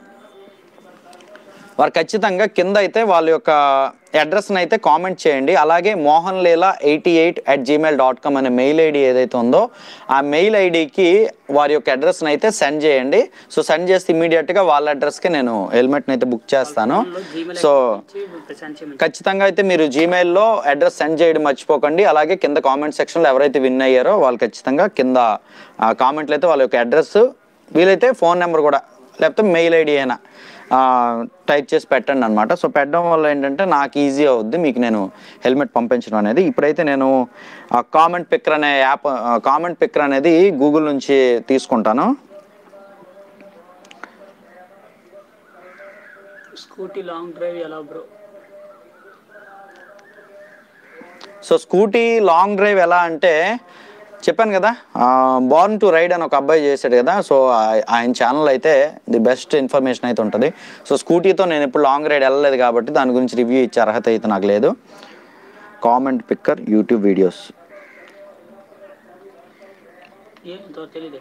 వారు ఖచ్చితంగా కింద అయితే వాళ్ళ యొక్క అడ్రస్ని అయితే కామెంట్ చేయండి అలాగే Mohan Leela eighty eight at Gmail dot com అనే మెయిల్ ఐడి ఏదైతే ఉందో ఆ మెయిల్ ఐడికి వారి యొక్క అడ్రస్ని అయితే సెండ్ చేయండి సో సెండ్ చేస్తే ఇమీడియట్గా వాళ్ళ అడ్రస్కి నేను హెల్మెట్ని అయితే బుక్ చేస్తాను జీమెయిల్ సో ప్రశాంత్ చేయమని ఖచ్చితంగా అయితే మీరు జీమెయిల్లో అడ్రస్ సెండ్ చేయడం మర్చిపోకండి అలాగే కింద కామెంట్ సెక్షన్లో ఎవరైతే విన్ అయ్యారో వాళ్ళు ఖచ్చితంగా కింద కామెంట్లు అయితే వాళ్ళ యొక్క అడ్రస్ వీలైతే ఫోన్ నెంబర్ కూడా లేకపోతే మెయిల్ ఐడి అయినా టైప్ చేసి పెట్టండి అనమాట సో పెట్టడం వల్ల ఏంటంటే నాకు ఈజీ అవుద్ది మీకు నేను హెల్మెట్ పంపించడం అనేది ఇప్పుడైతే నేను కామెంట్ పిక్కర్ అనే యాప్ కామెంట్ పిక్కర్ అనేది గూగుల్ నుంచి తీసుకుంటాను స్కూటీ లాంగ్ డ్రైవ్ ఎలా bro so scooty long drive ఎలా అంటే చెప్పాను కదా బార్న్ టు రైడ్ అని ఒక అబ్బాయి చేశాడు కదా సో ఆ- ఆయన ఛానల్ అయితే ది బెస్ట్ ఇన్ఫర్మేషన్ అయితే ఉంటుంది సో స్కూటీతో నేను ఇప్పుడు లాంగ్ రైడ్ వెళ్ళలేదు కాబట్టి దాని గురించి రివ్యూ ఇచ్చే అర్హత అయితే నాకు లేదు కామెంట్ పిక్కర్ యూట్యూబ్ వీడియోస్ ఏంటో తెలియదు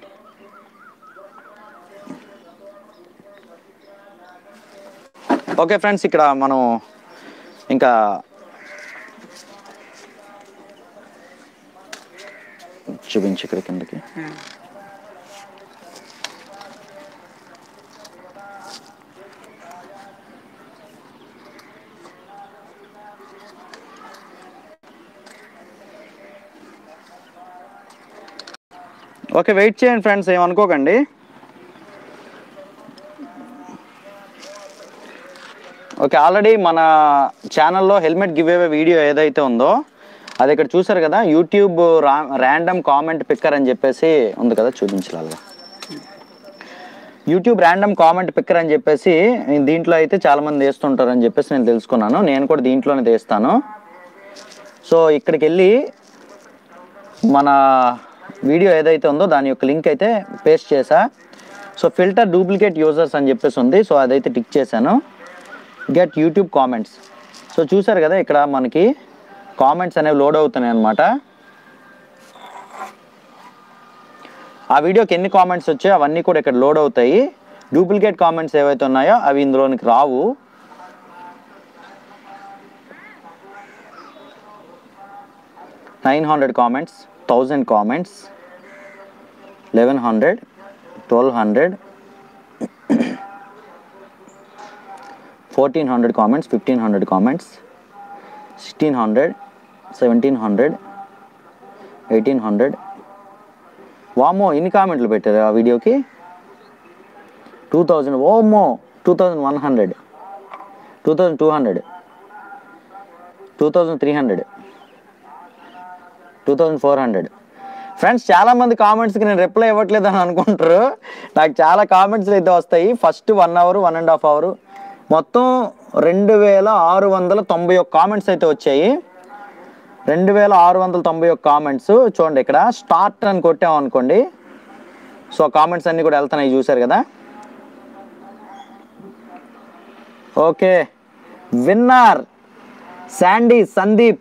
ఓకే ఫ్రెండ్స్ ఇక్కడ మనం ఇంకా చూపించి ఇక్కడ కిందకి ఓకే వెయిట్ చేయండి ఫ్రెండ్స్ ఏమనుకోకండి ఓకే ఆల్రెడీ మన ఛానల్లో హెల్మెట్ గివ్ అవే వీడియో ఏదైతే ఉందో అది ఇక్కడ చూసారు కదా యూట్యూబ్ రా ర్యాండమ్ కామెంట్ పిక్కర్ అని చెప్పేసి ఉంది కదా చూపించాలి యూట్యూబ్ ర్యాండమ్ కామెంట్ పిక్కర్ అని చెప్పేసి దీంట్లో అయితే చాలామంది వేస్తుంటారని చెప్పేసి నేను తెలుసుకున్నాను నేను కూడా దీంట్లోనే తీస్తాను సో ఇక్కడికి వెళ్ళి మన వీడియో ఏదైతే ఉందో దాని యొక్క లింక్ అయితే పేస్ట్ చేసా సో ఫిల్టర్ డూప్లికేట్ యూజర్స్ అని చెప్పేసి ఉంది సో అదైతే టిక్ చేశాను గెట్ యూట్యూబ్ కామెంట్స్ సో చూసారు కదా ఇక్కడ మనకి కామెంట్స్ అనేవి లోడ్ అవుతున్నాయి అనమాట ఆ వీడియోకి ఎన్ని కామెంట్స్ వచ్చాయో అవన్నీ కూడా ఇక్కడ లోడ్ అవుతాయి డూప్లికేట్ కామెంట్స్ ఏవైతే ఉన్నాయో అవి ఇందులోనికి రావు nine hundred comments thousand comments eleven hundred twelve hundred fourteen hundred comments fifteen hundred comments sixteen hundred seventeen hundred eighteen hundred వామో ఎన్ని కామెంట్లు పెట్టారు ఆ వీడియోకి టూ థౌజండ్ ఓమో two thousand one hundred two thousand two hundred two thousand three hundred two thousand four hundred friends చాలా మంది కామెంట్స్కి నేను రిప్లై ఇవ్వట్లేదు అని అనుకుంటారు నాకు చాలా కామెంట్స్ అయితే వస్తాయి first one hour one and half hour మొత్తం రెండు వేల ఆరు వందల తొంభై ఒక్క కామెంట్స్ అయితే వచ్చాయి రెండు వేల ఆరు వందల తొంభై ఒక్క కామెంట్స్ చూడండి ఇక్కడ స్టార్ట్ అని కొట్టాం అనుకోండి సో కామెంట్స్ అన్నీ కూడా వెళ్తున్నాయి చూసారు కదా okay winner Sandy Sandeep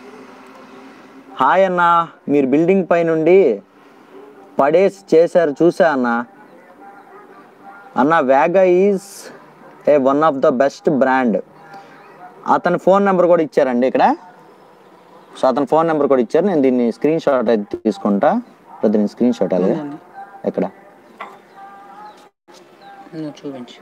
hi అన్న మీరు బిల్డింగ్ పై నుండి పడేసి చేశారు చూసా అన్న అన్న Vega is a one of the best brand అతని ఫోన్ నెంబర్ కూడా ఇచ్చారండి ఇక్కడ సో అతని ఫోన్ నెంబర్ కూడా ఇచ్చారు నేను దీన్ని స్క్రీన్ షాట్ అయితే తీసుకుంటా పెద్ద నేను స్క్రీన్ షాట్ అలాగే ఉందండి. ఎక్కడ నువ్వు చూపించు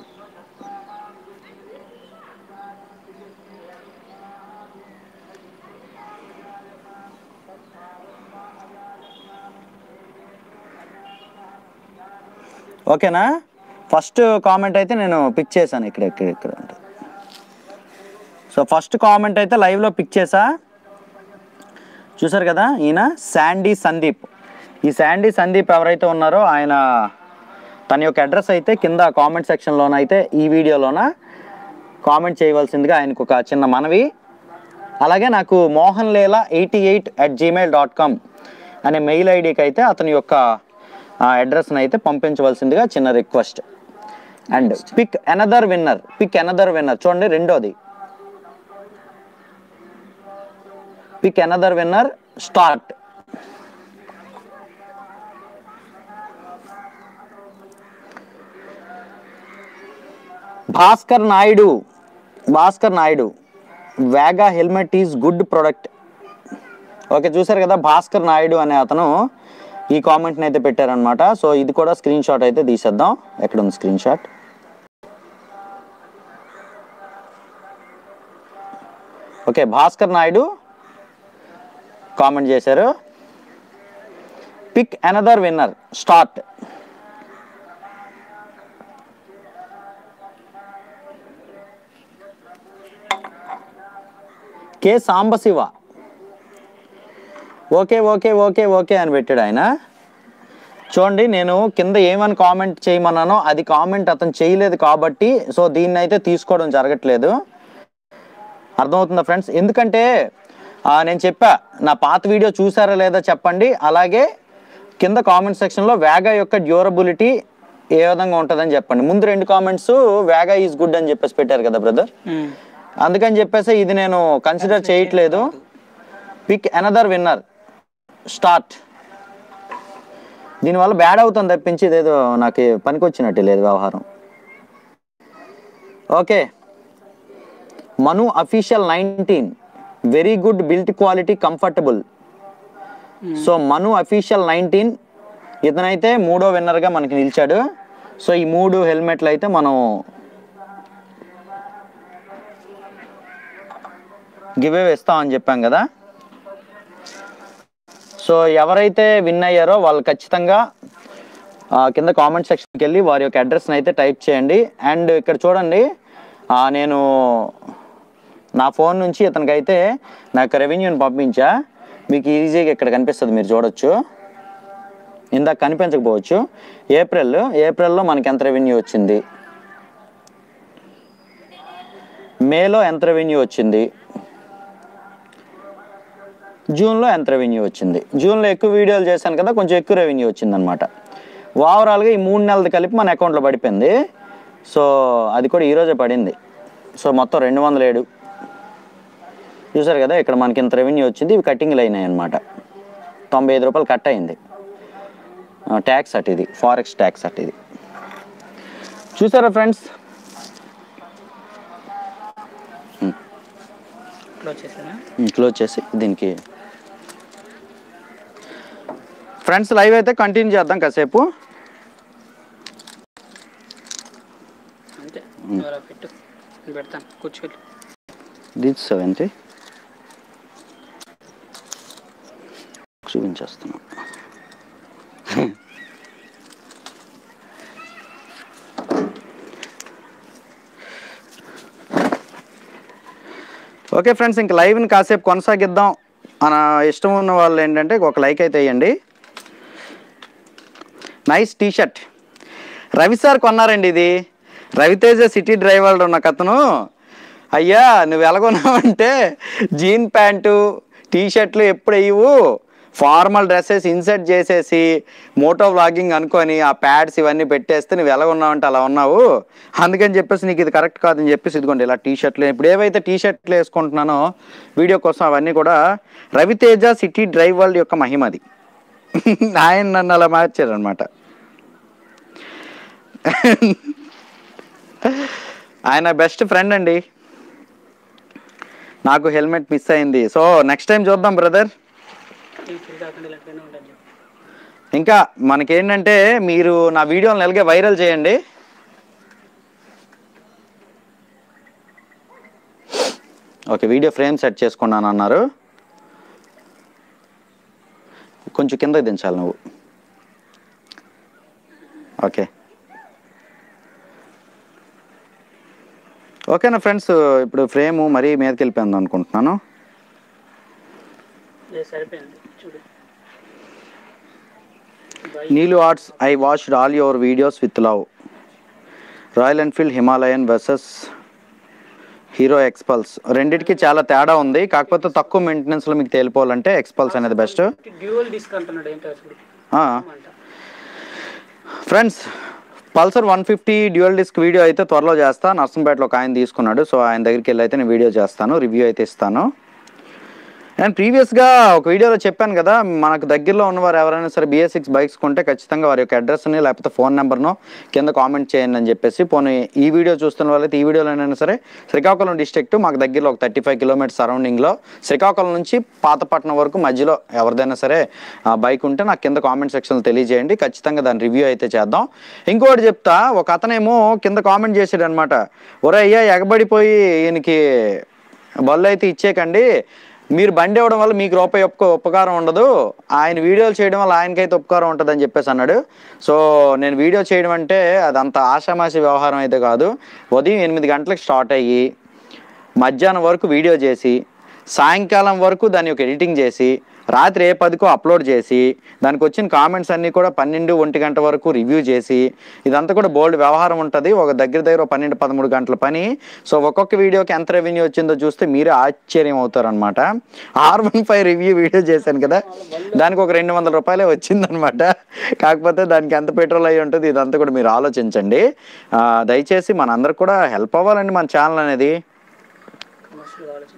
ఓకేనా ఫస్ట్ కామెంట్ అయితే నేను పిక్ చేశాను ఇక్కడ ఇక్కడ ఇక్కడ ఉంటుంది సో ఫస్ట్ కామెంట్ అయితే లైవ్లో పిక్ చేసా చూసారు కదా ఈయన శాండీ సందీప్ ఈ శాండీ సందీప్ ఎవరైతే ఉన్నారో ఆయన తన యొక్క అడ్రస్ అయితే కింద కామెంట్ సెక్షన్లోన అయితే ఈ వీడియోలోన కామెంట్ చేయవలసిందిగా ఆయనకు ఒక చిన్న మనవి అలాగే నాకు మోహన్ లేలా eighty eight at Gmail dot com అనే మెయిల్ ఐడికి అయితే అతని యొక్క అడ్రస్ని అయితే పంపించవలసిందిగా చిన్న request and pick another winner pick another winner చూడండి రెండోది pick another winner start Bhaskar Naidu Bhaskar Naidu Vega helmet is good product okay చూసారు కదా భాస్కర్ నాయుడు అనే అతను ఈ కామెంట్ని అయితే పెట్టారనమాట సో ఇది కూడా స్క్రీన్ షాట్ అయితే తీసేద్దాం ఎక్కడ ఉంది screenshot okay Bhaskar Naidu comment చేశారు pick another winner start K Sambasiva okay okay okay okay అని పెట్టాడు ఆయన చూడండి నేను కింద ఏమని కామెంట్ చేయమన్నానో అది కామెంట్ అతను చేయలేదు కాబట్టి సో దీన్ని అయితే తీసుకోవడం జరగట్లేదు అర్థమవుతుందా ఫ్రెండ్స్ ఎందుకంటే ఆ, నేను చెప్పా నా పాత వీడియో చూసారా లేదా చెప్పండి అలాగే కింద కామెంట్ సెక్షన్లో వేగా యొక్క డ్యూరబిలిటీ ఏ విధంగా ఉంటుందని చెప్పండి ముందు రెండు కామెంట్స్ వేగా ఈజ్ గుడ్ అని చెప్పేసి పెట్టారు కదా బ్రదర్ అందుకని చెప్పేసి ఇది నేను కన్సిడర్ చేయట్లేదు పిక్ అనదర్ విన్నర్ స్టార్ట్ దీనివల్ల బ్యాడ్ అవుతుంది తప్పించి ఇదేదో నాకు పనికొచ్చినట్టు లేదు వ్యవహారం okay Manu official nineteen very good built quality comfortable so Manu official nineteen ఇతనైతే మూడో విన్నర్గా మనకి నిలిచాడు సో ఈ మూడు హెల్మెట్లు అయితే మనం గివ్ అవే ఇస్తామని చెప్పాం కదా సో ఎవరైతే విన్ అయ్యారో వాళ్ళు ఖచ్చితంగా ఆ, కింద కామెంట్ సెక్షన్కి వెళ్ళి వారి యొక్క అడ్రస్ని అయితే టైప్ చేయండి అండ్ ఇక్కడ చూడండి ఆ, నేను నా ఫోన్ నుంచి ఇతనికైతే నాకు రెవెన్యూని పంపించా మీకు ఈజీగా ఇక్కడ కనిపిస్తుంది మీరు చూడొచ్చు ఇందాక కనిపించకపోవచ్చు ఏప్రిల్ ఏప్రిల్లో మనకి ఎంత రెవెన్యూ వచ్చింది మేలో ఎంత రెవెన్యూ వచ్చింది జూన్లో ఎంత రెవెన్యూ వచ్చింది జూన్లో ఎక్కువ వీడియోలు చేశాను కదా కొంచెం ఎక్కువ రెవెన్యూ వచ్చింది అనమాట ఓవరాల్గా ఈ మూడు నెలలు కలిపి మన అకౌంట్లో పడిపోయింది సో అది కూడా ఈరోజే పడింది సో మొత్తం రెండు వందల ఏడు చూసారు కదా ఇక్కడ మనకి ఇంత రెవెన్యూ వచ్చింది ఇవి కట్టింగ్లు అయినాయి అనమాట తొంభై ఐదు రూపాయలు కట్ అయింది ట్యాక్స్ అట్ ఇది ఫారెక్స్ ట్యాక్స్ అట్ ఇది చూసారా ఫ్రెండ్స్ క్లోజ్ చేసానా క్లోజ్ చేసి దీనికి ఫ్రెండ్స్ లైవ్ అయితే కంటిన్యూ చేద్దాం కాసేపు అంతే ఎవరా పెట్టు నేను పెడతాను కూర్చోండి దిస్ సెవెంత్ చూపించేస్తున్నాం ఓకే ఫ్రెండ్స్ ఇంక లైవ్ని కాసేపు కొనసాగిద్దాం మన ఇష్టం ఉన్న వాళ్ళు ఏంటంటే ఒక లైక్ అయితే వేయండి nice T shirt Ravi sir కొన్నారండి ఇది రవితేజ సిటీ డ్రైవర్ ఉన్న కథను అయ్యా నువ్వు ఎలాగొన్నావంటే జీన్ ప్యాంటు టీ షర్ట్లు ఎప్పుడు వేయవు ఫార్మల్ డ్రెస్సెస్ ఇన్సర్ట్ చేసేసి మోటో వ్లాగింగ్ అనుకొని ఆ ప్యాడ్స్ ఇవన్నీ పెట్టేస్తే నువ్వు ఎలా ఉన్నావంటే అలా ఉన్నావు అందుకని చెప్పేసి నీకు ఇది కరెక్ట్ కాదని చెప్పేసి ఇదిగోండి ఇలా టీ షర్ట్లు ఇప్పుడు ఏవైతే టీ షర్ట్లు వేసుకుంటున్నానో వీడియో కోసం అవన్నీ కూడా రవితేజ సిటీ డ్రైవ్ వరల్డ్ యొక్క మహిమది ఆయన నన్ను అలా మార్చారనమాట ఆయన బెస్ట్ ఫ్రెండ్ అండి నాకు హెల్మెట్ మిస్ అయింది సో నెక్స్ట్ టైం చూద్దాం బ్రదర్ ఈ ఫీల్ కాకుండా ఇలాంటివన్నీ ఉండాలి చెప్పు. ఇంకా మనకేంటంటే మీరు నా వీడియోని నెలగే వైరల్ చేయండి ఓకే వీడియో ఫ్రేమ్ సెట్ చేసుకున్నాను అన్నారు కొంచెం కిందకి దించాలి నువ్వు ఓకే ఓకేనా ఫ్రెండ్స్ ఇప్పుడు ఫ్రేమ్ మరీ మీదకి వెళ్ళిపోయింది అనుకుంటున్నాను లేదు సరిపోయింది చూడు Neelu arts I watched all your videos with love Royal Enfield Himalayan versus Hero Xpulse రెండిటికి చాలా తేడా ఉంది కాకపోతే తక్కువ మెయింటెనెన్స్లో మీకు తేలిపోవాలంటే ఎక్స్పల్స్ అనేది బెస్ట్ డ్యూయల్ డిస్క్ అంటున్నాడు ఏంటో అసలు అంట friends Pulsar one fifty dual disc video అయితే త్వరలో చేస్తా నర్సంపేటలో ఒక ఆయన తీసుకున్నాడు సో ఆయన దగ్గరికి వెళ్ళి అయితే నేను వీడియో చేస్తాను రివ్యూ అయితే ఇస్తాను అండ్ ప్రీవియస్గా ఒక వీడియోలో చెప్పాను కదా మనకు దగ్గరలో ఉన్నవారు ఎవరైనా సరే బిఎస్ సిక్స్ బైక్స్ కొంటే ఖచ్చితంగా వారి యొక్క అడ్రస్ని లేకపోతే ఫోన్ నెంబర్ను కింద కామెంట్ చేయండి అని చెప్పేసి పోనీ ఈ వీడియో చూస్తున్న వాళ్ళైతే ఈ వీడియోలోనైనా సరే శ్రీకాకుళం డిస్ట్రిక్ట్ మాకు దగ్గరలో ఒక థర్టీ ఫైవ్ కిలోమీటర్స్ సరౌండింగ్లో శ్రీకాకుళం నుంచి పాతపట్నం వరకు మధ్యలో ఎవరిదైనా సరే ఆ బైక్ ఉంటే నాకు కింద కామెంట్ సెక్షన్లో తెలియజేయండి ఖచ్చితంగా దాని రివ్యూ అయితే చేద్దాం ఇంకోటి చెప్తా ఒక అతనేమో కింద కామెంట్ చేసాడు అనమాట ఒరే అయ్యా ఎగబడిపోయి ఈయనకి బళ్ళు అయితే ఇచ్చేకండి మీరు బండి ఇవ్వడం వల్ల మీకు రూపాయి ఉప ఉపకారం ఉండదు ఆయన వీడియోలు చేయడం వల్ల ఆయనకైతే ఉపకారం ఉంటుంది అని చెప్పేసి అన్నాడు సో నేను వీడియో చేయడం అంటే అది అంత ఆషామాషి వ్యవహారం అయితే కాదు ఉదయం ఎనిమిది గంటలకు స్టార్ట్ అయ్యి మధ్యాహ్నం వరకు వీడియో చేసి సాయంకాలం వరకు దాని యొక్క ఎడిటింగ్ చేసి రాత్రి ఏ పదికో అప్లోడ్ చేసి దానికి వచ్చిన కామెంట్స్ అన్నీ కూడా పన్నెండు ఒంటి గంట వరకు రివ్యూ చేసి ఇదంతా కూడా బోల్డ్ వ్యవహారం ఉంటుంది ఒక దగ్గర దగ్గర ఒక పన్నెండు పదమూడు గంటల పని సో ఒక్కొక్క వీడియోకి ఎంత రెవెన్యూ వచ్చిందో చూస్తే మీరే ఆశ్చర్యం అవుతారనమాట R one five review video చేశాను కదా దానికి ఒక రెండు వందల రూపాయలే వచ్చిందనమాట కాకపోతే దానికి ఎంత పెట్రోల్ అయ్యి ఉంటుంది ఇదంతా కూడా మీరు ఆలోచించండి ఆ, దయచేసి మనందరికి కూడా హెల్ప్ అవ్వాలండి మన ఛానల్ అనేది కమర్షియల్ ఆలోచన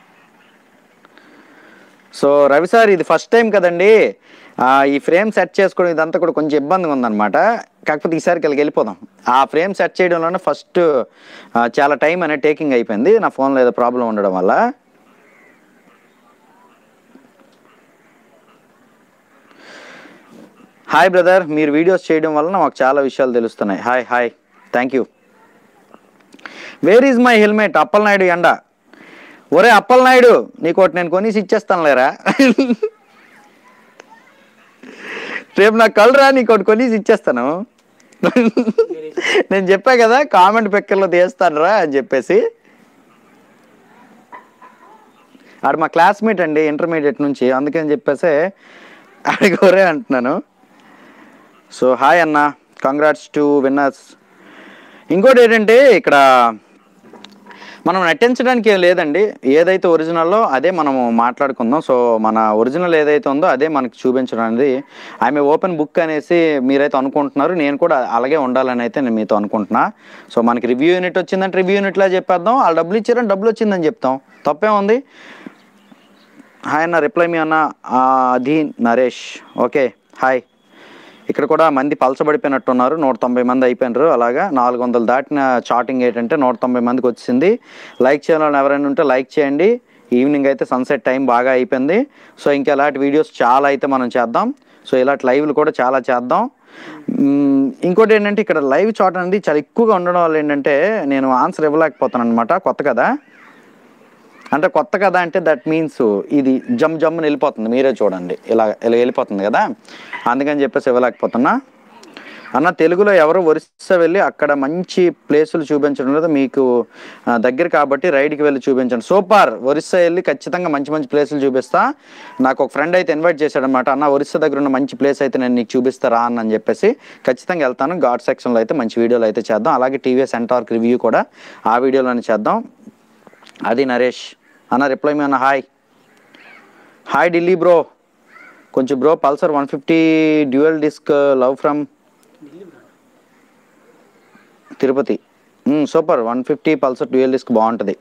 సో రవి సార్ ఇది ఫస్ట్ టైం కదండి ఆ, ఈ ఫ్రేమ్ సెట్ చేసుకోవడం ఇదంతా కూడా కొంచెం ఇబ్బందిగా ఉందన్నమాట కాకపోతే ఈసారికి వెళ్ళి వెళ్ళిపోదాం ఆ ఫ్రేమ్ సెట్ చేయడంలోనే ఫస్ట్ ఆ, చాలా టైం అనేది టేకింగ్ అయిపోయింది నా ఫోన్లో ఏదో ప్రాబ్లం ఉండడం వల్ల హాయ్ బ్రదర్ మీరు వీడియోస్ చేయడం వలన మాకు చాలా విషయాలు తెలుస్తున్నాయి hi hi thank you where is my helmet Appalanaidu ఎండ ఒరే అప్పలనాయుడు నీకు ఒకటి నేను కొనేసి ఇచ్చేస్తాను లేరా రేపు నాకు కలరా నీకు ఒకటి కొనేసి ఇచ్చేస్తాను నేను చెప్పా కదా కామెంట్ పెక్కర్లో తీస్తాను రా అని చెప్పేసి ఆడు మా క్లాస్మేట్ అండి ఇంటర్మీడియట్ నుంచి అందుకని చెప్పేసి ఆడికి ఒరే అంటున్నాను సో హాయ్ అన్న కంగ్రాట్స్ టు విన్నర్స్ ఇంకోటి ఏంటంటే ఇక్కడ మనం నటించడానికి ఏం లేదండి ఏదైతే ఒరిజినల్లో అదే మనము మాట్లాడుకుందాం సో మన ఒరిజినల్ ఏదైతే ఉందో అదే మనకి చూపించడం అనేది ఆమె ఓపెన్ బుక్ అనేసి మీరైతే అనుకుంటున్నారు నేను కూడా అలాగే ఉండాలని అయితే నేను మీతో అనుకుంటున్నా సో మనకి రివ్యూ యూనిట్ వచ్చిందంటే రివ్యూ యూనిట్లా చెప్పేద్దాం వాళ్ళు డబ్బులు ఇచ్చారని డబ్బులు వచ్చిందని చెప్తాం తప్పేముంది హాయ్ అన్న రిప్లై మీ అన్న ఆ, అది నరేష్ ఓకే హాయ్ ఇక్కడ కూడా మంది పలచబడిపోయినట్టున్నారు నూట తొంభై మంది అయిపోయినారు అలాగా నాలుగు వందలు దాటిన చాటింగ్ ఏంటంటే నూట తొంభై మందికి వచ్చింది లైక్ చేయాలని ఎవరైనా ఉంటే లైక్ చేయండి ఈవినింగ్ అయితే సన్సెట్ టైం బాగా అయిపోయింది సో ఇంకా ఇలాంటి వీడియోస్ చాలా అయితే మనం చేద్దాం సో ఇలాంటి లైవ్లు కూడా చాలా చేద్దాం మ్మ్, ఇంకోటి ఏంటంటే ఇక్కడ లైవ్ చాట్ అనేది చాలా ఎక్కువగా ఉండడం వల్ల ఏంటంటే నేను ఆన్సర్ ఇవ్వలేకపోతాను అనమాట కొత్త కదా అంటే కొత్త కదా అంటే దట్ మీన్స్ ఇది జమ్ జమ్ని వెళ్ళిపోతుంది మీరే చూడండి ఇలా ఇలా వెళ్ళిపోతుంది కదా అందుకని చెప్పేసి ఇవ్వలేకపోతున్నా అన్న తెలుగులో ఎవరు ఒరిస్సా వెళ్ళి అక్కడ మంచి ప్లేసులు చూపించడం లేదు మీకు ఆ, దగ్గర కాబట్టి రైడ్కి వెళ్ళి చూపించండి సూపర్ ఒరిస్సా వెళ్ళి ఖచ్చితంగా మంచి మంచి ప్లేసులు చూపిస్తా నాకు ఒక ఫ్రెండ్ అయితే ఇన్వైట్ చేశాడనమాట అన్న ఒరిస్సా దగ్గర ఉన్న మంచి ప్లేస్ అయితే నేను నీకు చూపిస్తారా అన్న అని చెప్పేసి ఖచ్చితంగా వెళ్తాను ఘాట్ సెక్షన్లో అయితే మంచి వీడియోలు అయితే చేద్దాం అలాగే టీవీఎస్ ఎంటార్క్ రివ్యూ కూడా ఆ వీడియోలోనే చేద్దాం అది నరేష్ అన్న రిప్లై మీ అన్న హాయ్ హాయ్ ఢిల్లీ బ్రో కొంచెం bro Pulsar one fifty dual disc love from Delhi brand Tirupati super one fifty Pulsar dual disc బాగుంటుంది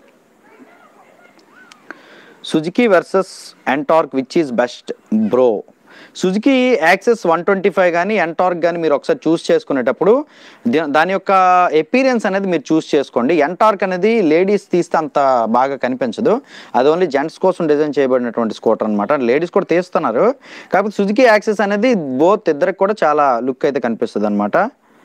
Suzuki versus Ntorq which is best bro Suzuki Access one twenty five కానీ Ntorq కానీ మీరు ఒకసారి చూస్ చేసుకునేటప్పుడు దా- దాని యొక్క experience అనేది మీరు చూస్ చేసుకోండి ఎంటార్క్ అనేది లేడీస్ తీస్తే అంత బాగా కనిపించదు అది ఓన్లీ జెంట్స్ కోసం డిజైన్ చేయబడినటువంటి స్కూటర్ అనమాట లేడీస్ కూడా తీస్తున్నారు కాకపోతే సుజుకి యాక్సెస్ అనేది బోత్ ఇద్దరికి కూడా చాలా లుక్ అయితే కనిపిస్తుంది అనమాట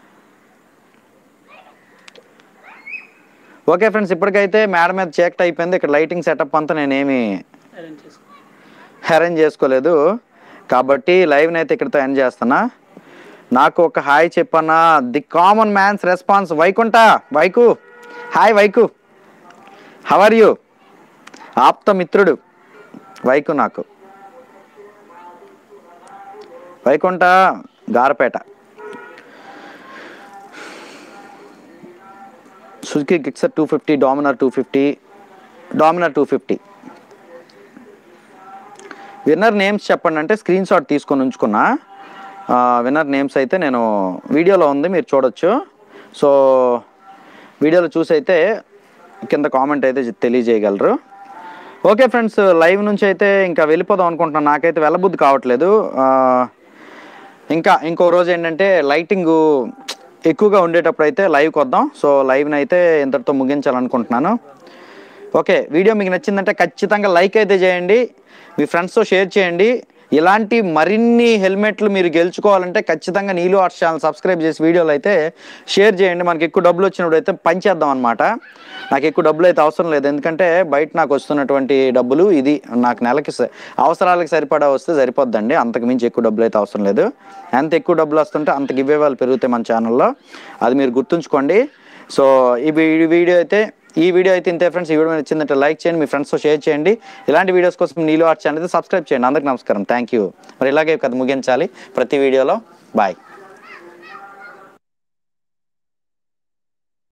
ఓకే ఫ్రెండ్స్ ఇప్పటికైతే మేడ మీద చీకటి అయిపోయింది ఇక్కడ లైటింగ్ సెటప్ అంతా నేనేమి అరేంజ్ చేసుకో అరేంజ్ చేసుకోలేదు కాబట్టి లైవ్ని అయితే ఇక్కడితో ఎండ్ చేస్తున్నా నాకు ఒక హాయ్ చెప్పన్నా the common man's response Vaikuntha Vaiku hi Vaiku how are you ఆప్త మిత్రుడు వైకు నాకు Vaikuntha Garapeta Suzuki Gixxer two fifty Dominar two fifty Dominar two fifty winner names చెప్పండి అంటే స్క్రీన్ షాట్ తీసుకొని ఉంచుకున్నా విన్నర్ నేమ్స్ అయితే నేను వీడియోలో ఉంది మీరు చూడొచ్చు సో వీడియోలో చూసి అయితే కింద కామెంట్ అయితే తెలియజేయగలరు ఓకే ఫ్రెండ్స్ లైవ్ నుంచి అయితే ఇంకా వెళ్ళిపోదాం అనుకుంటున్నాను నాకైతే వెళ్ళబుద్ధి కావట్లేదు ఆ, ఇంకా ఇంకో రోజు ఏంటంటే లైటింగ్ ఎక్కువగా ఉండేటప్పుడు అయితే లైవ్కి వద్దాం సో లైవ్ని అయితే ఇంతటితో ముగించాలనుకుంటున్నాను ఓకే వీడియో మీకు నచ్చిందంటే ఖచ్చితంగా లైక్ అయితే చేయండి మీ ఫ్రెండ్స్తో షేర్ చేయండి ఇలాంటి మరిన్ని హెల్మెట్లు మీరు గెలుచుకోవాలంటే ఖచ్చితంగా నీలు ఆర్ట్స్ ఛానల్ సబ్స్క్రైబ్ చేసి వీడియోలు అయితే షేర్ చేయండి మనకి ఎక్కువ డబ్బులు వచ్చినప్పుడు అయితే పంచేద్దాం అనమాట నాకు ఎక్కువ డబ్బులు అయితే అవసరం లేదు ఎందుకంటే బయట నాకు వస్తున్నటువంటి డబ్బులు ఇది నాకు నెలకి స- అవసరాలకు సరిపడా వస్తే సరిపోద్దండి అంతకు మించి ఎక్కువ డబ్బులు అయితే అవసరం లేదు ఎంత ఎక్కువ డబ్బులు వస్తుంటే అంత గివ్ వాళ్ళు పెరుగుతాయి మన ఛానల్లో అది మీరు గుర్తుంచుకోండి సో ఈ వీ- ఈ వీడియో అయితే ఈ వీడియో అయితే ఇంతే ఫ్రెండ్స్ ఈ వీడియో మీకు నచ్చిందంటే లైక్ చేయండి మీ ఫ్రెండ్స్తో షేర్ చేయండి ఇలాంటి వీడియోస్ కోసం నీళ్ళు ఆర్ట్ ఛానల్ అయితే సబ్స్క్రైబ్ చేయండి అందరికి నమస్కారం థ్యాంక్ యూ మరి ఇలాగే కథ ముగించాలి ప్రతి వీడియోలో బాయ్